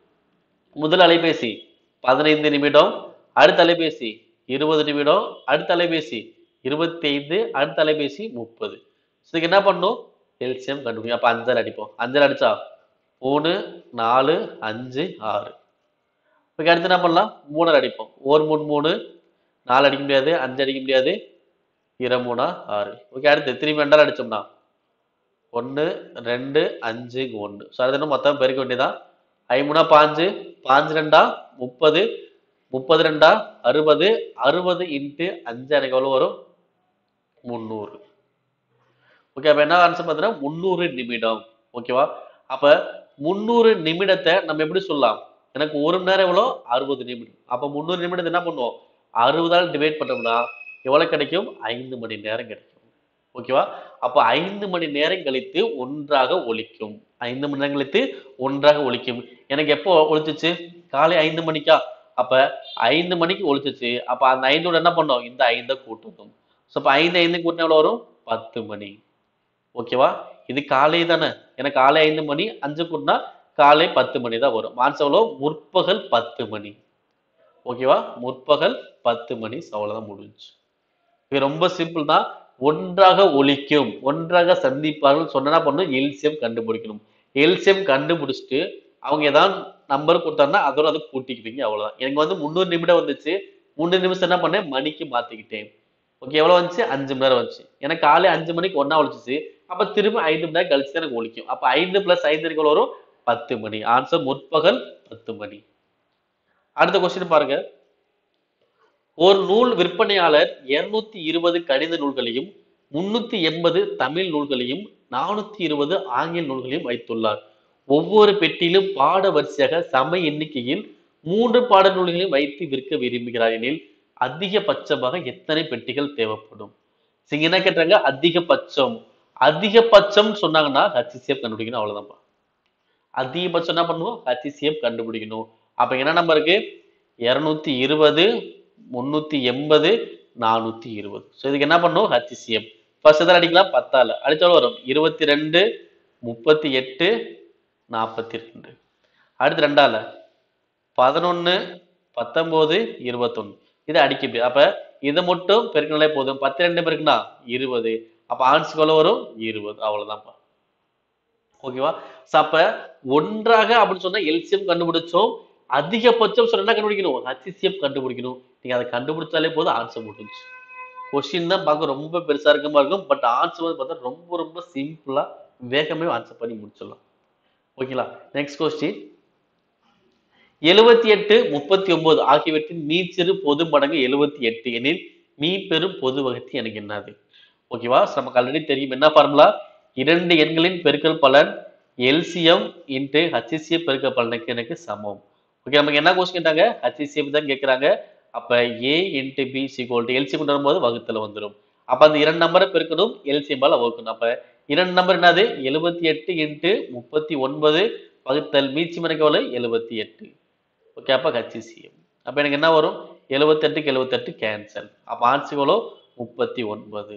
முதல் அலைபேசி பதினைந்து நிமிடம் அடுத்த அலைபேசி இருபது நிமிடம் அடுத்த அலைபேசி இருபத்தி ஐந்து அடுத்த அலைபேசி முப்பது இதுக்கு என்ன பண்ணும் எல்சியம் கண்டுபிடிக்கும் அப்ப அஞ்சல் அடிப்போம் அஞ்சல் அடிச்சா மூணு நாலு அஞ்சு ஆறு ஓகே அடுத்து என்ன பண்ணலாம் மூணரை அடிப்போம் ஒரு மூணு மூணு நாலு அடிக்க முடியாது அஞ்சு அடிக்க முடியாது இரு மூணா ஆறு ஓகே அடுத்து திரும்பி ரெண்டாவது அடிச்சோம்னா ஒன்று ரெண்டு அஞ்சு ஒன்று ஸோ அது என்ன மொத்தம் பெருக்க வேண்டியதான் ஐமூணா பாஞ்சு பாஞ்சு ரெண்டா முப்பது முப்பது ரெண்டா அறுபது அறுபது இன்ட்டு அஞ்சு எனக்கு எவ்வளோ வரும் முந்நூறு ஓகே அப்போ என்ன ஆன்சர் பார்த்தீங்கன்னா முந்நூறு நிமிடம் ஓகேவா அப்போ முந்நூறு நிமிடத்தை நம்ம எப்படி சொல்லலாம் எனக்கு ஒரு மணி நேரம் எவ்வளோ அறுபது நிமிடம் அப்போ முந்நூறு நிமிடத்தை என்ன பண்ணுவோம் அறுபதால் டிவைட் பண்ணோம்னா எவ்வளவு கிடைக்கும் ஐந்து மணி நேரம் கிடைக்கும் ஓகேவா அப்ப ஐந்து மணி நேரம் கழித்து ஒன்றாக ஒலிக்கும் ஐந்து மணி நேரம் கழித்து ஒன்றாக ஒலிக்கும் எனக்கு எப்போ ஒழிச்சிச்சு காலை ஐந்து மணிக்கா அப்ப ஐந்து மணிக்கு ஒழிச்சிச்சு அப்ப அந்த ஐந்தோட என்ன பண்ணோம் இந்த ஐந்தை கூட்டணும் ஸோ அப்ப ஐந்து ஐந்து கூட்டினா எவ்வளவு வரும் பத்து மணி ஓகேவா இது காலை தானே ஏன்னா காலை ஐந்து மணி அஞ்சு கூட்டினா காலை பத்து மணி தான் வரும் மான்ஸ் எவ்வளோ முற்பகல் பத்து மணி ஓகேவா முற்பகல் பத்து மணி so அவ்வளவுதான் முடிஞ்சு இது ரொம்ப சிம்பிள் தான் ஒன்றாக ஒலிக்கும் ஒன்றாக சந்திப்பார்கள் சொன்னா பண்ணும் எல்சியம் கண்டுபிடிக்கணும் எல்சியம் கண்டுபிடிச்சிட்டு அவங்க ஏதாவது நம்பர் கொடுத்தாங்கன்னா அதோட அதை கூட்டிக்குவீங்க அவ்வளவுதான் எனக்கு வந்து முந்நூறு நிமிடம் வந்துச்சு முந்நூறு நிமிஷம் என்ன பண்ணேன் மணிக்கு மாத்திக்கிட்டேன் ஓகே எவ்வளவு வந்துச்சு அஞ்சு மணி நேரம் வந்துச்சு எனக்கு காலை அஞ்சு மணிக்கு ஒண்ணா ஒழிச்சிச்சு அப்ப திரும்ப ஐந்து மணி நேரம் கழிச்சு தான் எனக்கு ஒழிக்கும் அப்ப ஐந்து பிளஸ் ஐந்து இருக்கு எவ்வளவு வரும் பத்து மணி ஆன்சர் முற்பகல் பத்து மணி அடுத்த கொஸ்டின் பாருங்க ஒரு நூல் விற்பனையாளர் 220 இருபது கணித நூல்களையும் முன்னூத்தி எண்பது தமிழ் நூல்களையும் நானூத்தி இருபது ஆங்கில நூல்களையும் வைத்துள்ளார் ஒவ்வொரு பெட்டியிலும் பாட வரிசையாக சம எண்ணிக்கையில் மூன்று பாட நூல்களையும் வைத்து விற்க விரும்புகிறார் எனில் அதிகபட்சமாக எத்தனை பெட்டிகள் தேவைப்படும் சரி, என்ன கேட்டாங்க அதிகபட்சம் அதிகபட்சம் சொன்னாங்கன்னா ஹச்சிசிஎஃப் கண்டுபிடிக்கணும் அவ்வளவுதான்ப்பா அதிகபட்சம் என்ன பண்ணுவோம் ஹச்சிசிஎஃப் கண்டுபிடிக்கணும் அப்ப என்ன நம்பர் இருக்கு இருநூத்தி இருபது முன்னூத்தி எண்பது நானூத்தி இருபது ஸோ இதுக்கு என்ன பண்ணும் ஹச்சிசிஎம் ஃபர்ஸ்ட் எதாவது அடிக்கலாம் பத்தால அடிச்சாலும் வரும் இருபத்தி ரெண்டு முப்பத்தி எட்டு நாற்பத்தி ரெண்டு அடுத்து ரெண்டால பதினொன்னு பத்தொன்பது இருபத்தொன்னு இது அடிக்க முடியாது அப்ப இதை மட்டும் பெருக்கினாலே போதும் பத்து ரெண்டு பெருக்குனா இருபது அப்ப ஆன்சர் எவ்வளவு வரும் இருபது அவ்வளவுதான்ப்பா ஓகேவா ஸோ அப்ப ஒன்றாக அப்படின்னு சொன்னா எல்சிஎம் கண்டுபிடிச்சோம் அதிகபட்சம் சொன்னா என்ன கண்டுபிடிக்கணும் ஹச்சிசிஎம் கண்டுபிடிக்கணும் நீங்க அதை கண்டுபிடிச்சாலே போதும் ஆன்சர் முடிஞ்சு கொஸ்டின் தான் பார்க்க ரொம்ப பெருசா இருக்க மாதிரி இருக்கும் பட் ஆன்சர் வந்து பார்த்தா ரொம்ப ரொம்ப சிம்பிளா வேகமே ஆன்சர் பண்ணி முடிச்சிடலாம் ஓகேங்களா நெக்ஸ்ட் கொஸ்டின் எழுபத்தி எட்டு முப்பத்தி ஒன்பது ஆகியவற்றின் மீச்சிறு பொது மடங்கு எழுபத்தி எட்டு எனில் மீ பெரும் பொது வகுத்தி எனக்கு என்னது ஓகேவா So, நமக்கு ஆல்ரெடி தெரியும் என்ன ஃபார்முலா இரண்டு எண்களின் பெருக்கல் பலன் எல்சிஎம் இன்ட்டு ஹச்சிசிஎம் பெருக்கல் பலனுக்கு எனக்கு சமம் ஓகே நமக்கு என்ன கொஸ்டின் கேட்டாங்க ஹச்சிசிஎம் தான் கேட்குறாங்க அப்ப A into B equal to LCM கொண்டு வரும்போது வகுத்துல வந்துடும் அப்ப அந்த இரண்டு நம்பரை பெருக்கணும் எல்சிஎம் பால வகுக்கணும் அப்ப இரண்டு நம்பர் என்னது எழுபத்தி எட்டு இன்ட்டு முப்பத்தி ஒன்பது வகுத்தல் மீச்சி மணிக்கு எவ்வளவு எழுபத்தி எட்டு ஓகே அப்ப ஹச்சிசிஎம் அப்ப எனக்கு என்ன வரும் எழுபத்தெட்டுக்கு எழுபத்தெட்டு கேன்சல் அப்ப ஆன்சர் எவ்வளோ முப்பத்தி ஒன்பது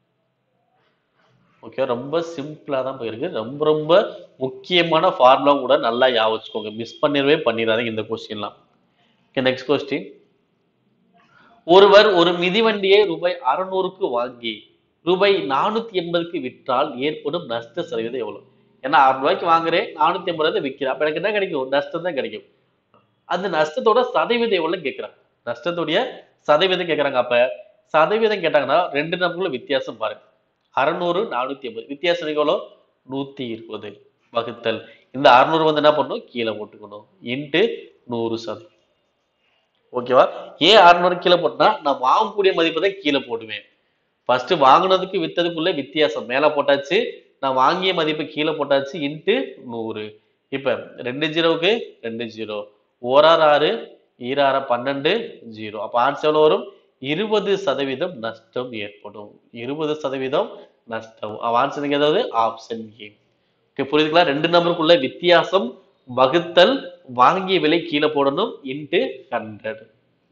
ஓகே ரொம்ப சிம்பிளா தான் போயிருக்கு ரொம்ப ரொம்ப முக்கியமான ஃபார்முலா கூட நல்லா ஞாபகம் வச்சுக்கோங்க மிஸ் பண்ணிடவே பண்ணிடாதீங்க இந்த கொஸ்டின்லாம் ஓகே நெக்ஸ்ட் கொஸ்டின் ஒருவர் ஒரு மிதிவண்டியை ரூபாய் அறுநூறுக்கு வாங்கி ரூபாய் நானூத்தி எண்பதுக்கு விற்றால் ஏற்படும் நஷ்ட சதவீதம் எவ்வளவு ஏன்னா அறுநூறு ரூபாய்க்கு வாங்குறேன் நானூத்தி எண்பது ரூபாய் விற்கிறேன் அப்ப எனக்கு என்ன கிடைக்கும் நஷ்டம் தான் கிடைக்கும் அந்த நஷ்டத்தோட சதவீதம் எவ்வளவு கேட்கறாங்க நஷ்டத்துடைய சதவீதம் கேட்கறாங்க அப்ப சதவீதம் கேட்டாங்கன்னா ரெண்டு நம்பர்களும் வித்தியாசம் பாருங்க அறுநூறு நானூத்தி எண்பது வித்தியாசம் எவ்வளோ நூத்தி இருபது வகுத்தல் இந்த அறுநூறு வந்து என்ன பண்ணணும் கீழே போட்டுக்கணும் இன்ட்டு நூறு சதவீதம் ஓகேவா ஏன் அறுநூறு கீழே போட்டா நான் வாங்கக்கூடிய மதிப்பை தான் கீழே போடுவேன் ஃபர்ஸ்ட் வாங்குனதுக்கு வித்ததுக்குள்ள வித்தியாசம் மேல போட்டாச்சு நான் வாங்கிய மதிப்பு கீழே போட்டாச்சு இன்ட்டு நூறு இப்ப ரெண்டு ஜீரோவுக்கு ரெண்டு ஜீரோ ஓராறு ஆறு ஈராறு பன்னெண்டு ஜீரோ அப்ப ஆன்சர் எவ்வளவு வரும் இருபது சதவீதம் நஷ்டம் ஏற்படும் இருபது சதவீதம் நஷ்டம் ஆன்சர் ஏதாவது ஆப்ஷன் ஏ ஓகே புரியுதுங்களா ரெண்டு நம்பருக்குள்ள வித்தியாசம் வகுத்தல் வாங்கிய விலை கீழே போடணும் இன்ட்டு ஹண்ட்ரட்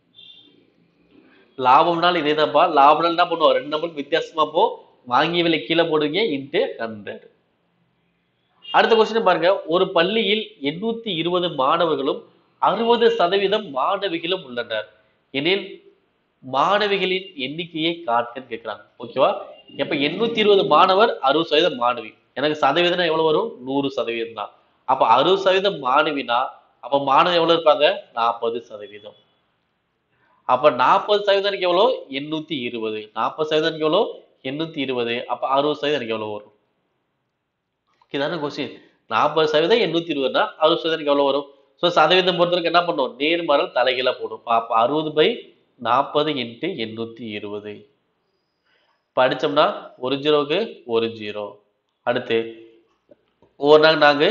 லாபம்னால இதேதான்ப்பா லாபம்னால என்ன பண்ணுவோம் ரெண்டு நம்பருக்கு வித்தியாசமா போ வாங்கிய விலை கீழே போடுங்க இன்ட்டு ஹண்ட்ரட் அடுத்த கொஸ்டின் பாருங்க ஒரு பள்ளியில் எண்ணூத்தி இருபது மாணவர்களும் அறுபது சதவீதம் மாணவிகளும் உள்ளனர் எனில் மாணவிகளின் எண்ணிக்கையை காட்டுன்னு கேட்கிறாங்க ஓகேவா இப்ப எண்ணூத்தி இருபது மாணவர் அறுபது சதவீதம் மாணவி எனக்கு சதவீதம் எவ்வளவு வரும் நூறு சதவீதம் தான் அப்ப அறுபது சதவீதம் மாணவினா அப்ப மாணவி எவ்வளவு இருப்பாங்க நாற்பது சதவீதம் அப்ப நாற்பது சதவீதம் எனக்கு எவ்வளவு எண்ணூத்தி இருபது நாற்பது சதவீதம் எனக்கு எவ்வளவு எண்ணூத்தி இருபது அப்ப அறுபது சதவீதம் எனக்கு எவ்வளவு வரும் இதான கொஸ்டின் நாற்பது சதவீதம் எண்ணூத்தி இருபதுனா அறுபது சதவீதம் எனக்கு எவ்வளவு வரும் ஸோ சதவீதம் பொறுத்தவரைக்கும் என்ன பண்ணும் நேர்மாறல் தலைகீழா போடும் அப்ப அறுபது பை நாற்பது இன்ட்டு எண்ணூத்தி இருபது படிச்சோம்னா ஒரு ஜீரோவுக்கு ஒரு ஜீரோ அடுத்து ஒவ்வொரு நாள் நாங்க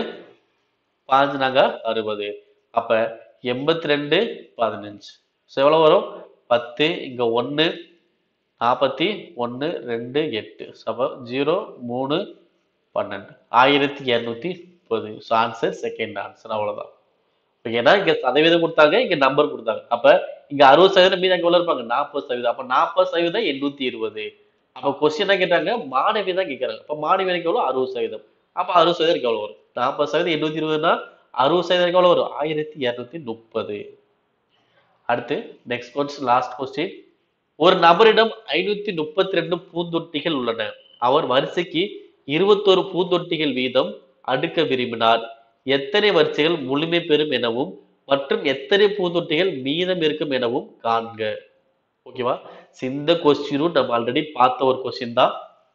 பாஞ்சு நாங்க அறுபது அப்ப எண்பத்தி ரெண்டு பதினஞ்சு ஸோ எவ்வளவு வரும் பத்து இங்க ஒன்று நாற்பத்தி ஒன்று ரெண்டு எட்டு அப்போ ஜீரோ மூணு பன்னெண்டு ஆயிரத்தி இரநூத்தி முப்பது ஸோ ஆன்சர் செகண்ட் ஆன்சர் அவ்வளோதான் ஏன்னா இங்க சதவீதம் கொடுத்தாங்க இங்க நம்பர் கொடுத்தாங்க அப்ப இங்க அறுபது சதவீதம் மீது அங்க எவ்வளவு இருப்பாங்க நாற்பது சதவீதம் அப்ப நாற்பது சதவீதம் எண்ணூத்தி இருபது அப்ப கொஸ்டின் என்ன கேட்டாங்க மாணவி தான் கேட்கறாங்க அப்ப மாணவியனுக்கு எவ்வளவு அறுபது சதவீதம் அப்ப அறுபது சதவீதம் எவ்வளவு வரும் நாற்பது சதவீதம் எண்ணூத்தி இருபதுன்னா அறுபது சதவீதம் எவ்வளவு வரும் ஆயிரத்தி இருநூத்தி முப்பது அடுத்து நெக்ஸ்ட் கொஸ்டின் லாஸ்ட் கொஸ்டின் ஒரு நபரிடம் ஐநூத்தி முப்பத்தி ரெண்டு பூந்தொட்டிகள் உள்ளன அவர் வரிசைக்கு இருபத்தோரு பூந்தொட்டிகள் வீதம் அடுக்க விரும்பினார் எத்தனை வரிசைகள் முழுமை பெறும் எனவும் மற்றும் எத்தனை பூந்தொட்டிகள் மீதம் இருக்கும் எனவும் காண்க ஓகேவா இந்த கொஸ்டினும் நம்ம ஆல்ரெடி பார்த்த ஒரு கொஸ்டின் தான்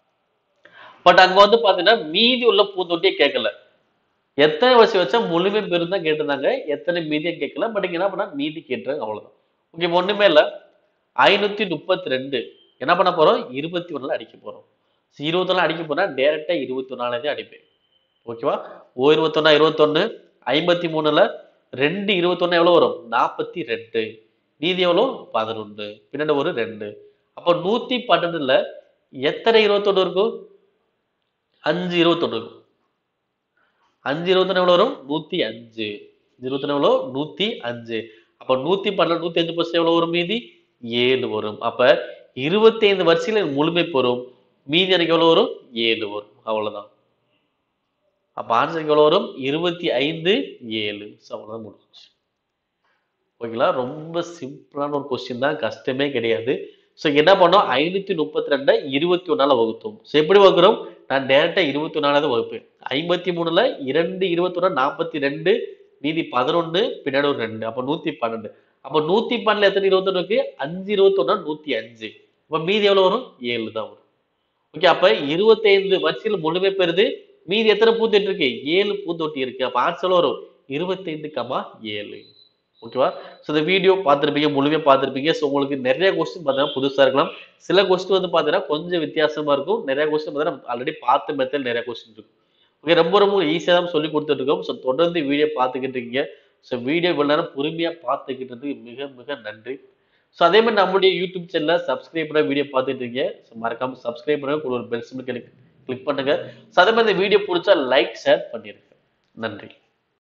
பட் அங்க வந்து பாத்தீங்கன்னா மீதி உள்ள பூந்தொட்டியை கேட்கல எத்தனை வரிசை வச்சா முழுமை பெறும் தான் கேட்டிருந்தாங்க எத்தனை மீதியை கேட்கல பட் இங்க என்ன பண்ணா மீதி கேட்டுறாங்க அவ்வளவுதான் ஓகே ஒண்ணுமே இல்ல ஐநூத்தி முப்பத்தி ரெண்டு என்ன பண்ண போறோம் இருபத்தி ஒண்ணுல அடிக்க போறோம் இருபத்தொன்னு அடிக்க போனா டேரக்டா இருபத்தி ஒன்னாலே அடிப்பேன் ஓகேவா ஓ இருபத்தொன்னா இருபத்தொன்னு ஐம்பத்தி மூணுல ரெண்டு இருபத்தொன்னு எவ்வளவு வரும் நாற்பத்தி ரெண்டு மீதி எவ்வளோ பதினொன்று பின்னாடி ஒரு ரெண்டு அப்போ நூத்தி பன்னெண்டுல எத்தனை இருபத்தொன்னு இருக்கும் அஞ்சு இருபத்தொன்னு இருக்கும் அஞ்சு இருபத்தொன்னு எவ்வளவு வரும் நூத்தி அஞ்சு இருபத்தொன்னு எவ்வளோ நூத்தி அஞ்சு அப்போ நூத்தி பன்னெண்டு நூத்தி அஞ்சு பர்சன்ட் எவ்வளவு வரும் மீதி ஏழு வரும் அப்ப இருபத்தி ஐந்து வரிசையில முழுமை பெறும் மீதி எனக்கு எவ்வளவு வரும் ஏழு வரும் அவ்வளவுதான் அப்ப ஆன்சருக்கு எவ்வளவு வரும் இருபத்தி ஐந்து ஏழு ஸோ அவ்வளவுதான் முடிஞ்சு ஓகேங்களா ரொம்ப சிம்பிளான ஒரு கொஸ்டின் தான் கஷ்டமே கிடையாது ஸோ என்ன பண்ணோம் ஐநூத்தி முப்பத்தி ரெண்டை இருபத்தி ஒன்னால வகுத்தோம் ஸோ எப்படி வகுக்கிறோம் நான் டேரக்டா இருபத்தி ஒன்னால வகுப்பேன் ஐம்பத்தி மூணுல இரண்டு இருபத்தி ஒன்று நாற்பத்தி ரெண்டு மீதி பதினொன்று பின்னாடி ஒரு ரெண்டு அப்போ நூத்தி பன்னெண்டு அப்போ நூத்தி பன்னெண்டுல எத்தனை இருபத்தொன்னு இருக்கு அஞ்சு இருபத்தொன்னா நூத்தி அஞ்சு அப்போ மீதி எவ்வளவு வரும் ஏழு தான் வரும் ஓகே அப்ப இருபத்தைந்து வரிசையில் முழுமை பெறுது மீதி எத்தனை பூந்தொட்டி இருக்கு ஏழு பூந்தொட்டி இருக்கு அப்ப ஆன்சர் வரும் இருபத்தைந்து கமா ஏழு ஓகேவா ஸோ இந்த வீடியோ பார்த்துருப்பீங்க முழுமையாக பார்த்துருப்பீங்க ஸோ உங்களுக்கு நிறைய கொஸ்டின் பார்த்தீங்கன்னா புதுசாக இருக்கலாம் சில கொஸ்டின் வந்து பார்த்தீங்கன்னா கொஞ்சம் வித்தியாசமா இருக்கும் நிறைய கொஸ்டின் பார்த்தீங்கன்னா ஆல்ரெடி பார்த்த மெத்தட் நிறைய கொஸ்டின் இருக்கும் ஓகே ரொம்ப ரொம்ப ஈஸியாக தான் சொல்லி கொடுத்துட்டு இருக்கோம் ஸோ தொடர்ந்து வீடியோ பார்த்துக்கிட்டு இருக்கீங்க ஸோ வீடியோ இவ்வளோ நேரம் பொறுமையாக பார்த்துக்கிட்டதுக்கு மிக மிக நன்றி ஸோ அதே மாதிரி நம்மளுடைய யூடியூப் சேனலில் சப்ஸ்கிரைப் பண்ண வீடியோ பார்த்துட்டு இருக்கீங்க ஸோ மறக்காம சப்ஸ்கிரைப் பண்ணுங்க கூட ஒரு பெல் சிம்பிள் கிளிக் பண்ணுங்க ஸோ அதே மாதிரி இந்த வீடியோ பிடிச்சா லைக் ஷேர் பண்ணிருங்க நன்றி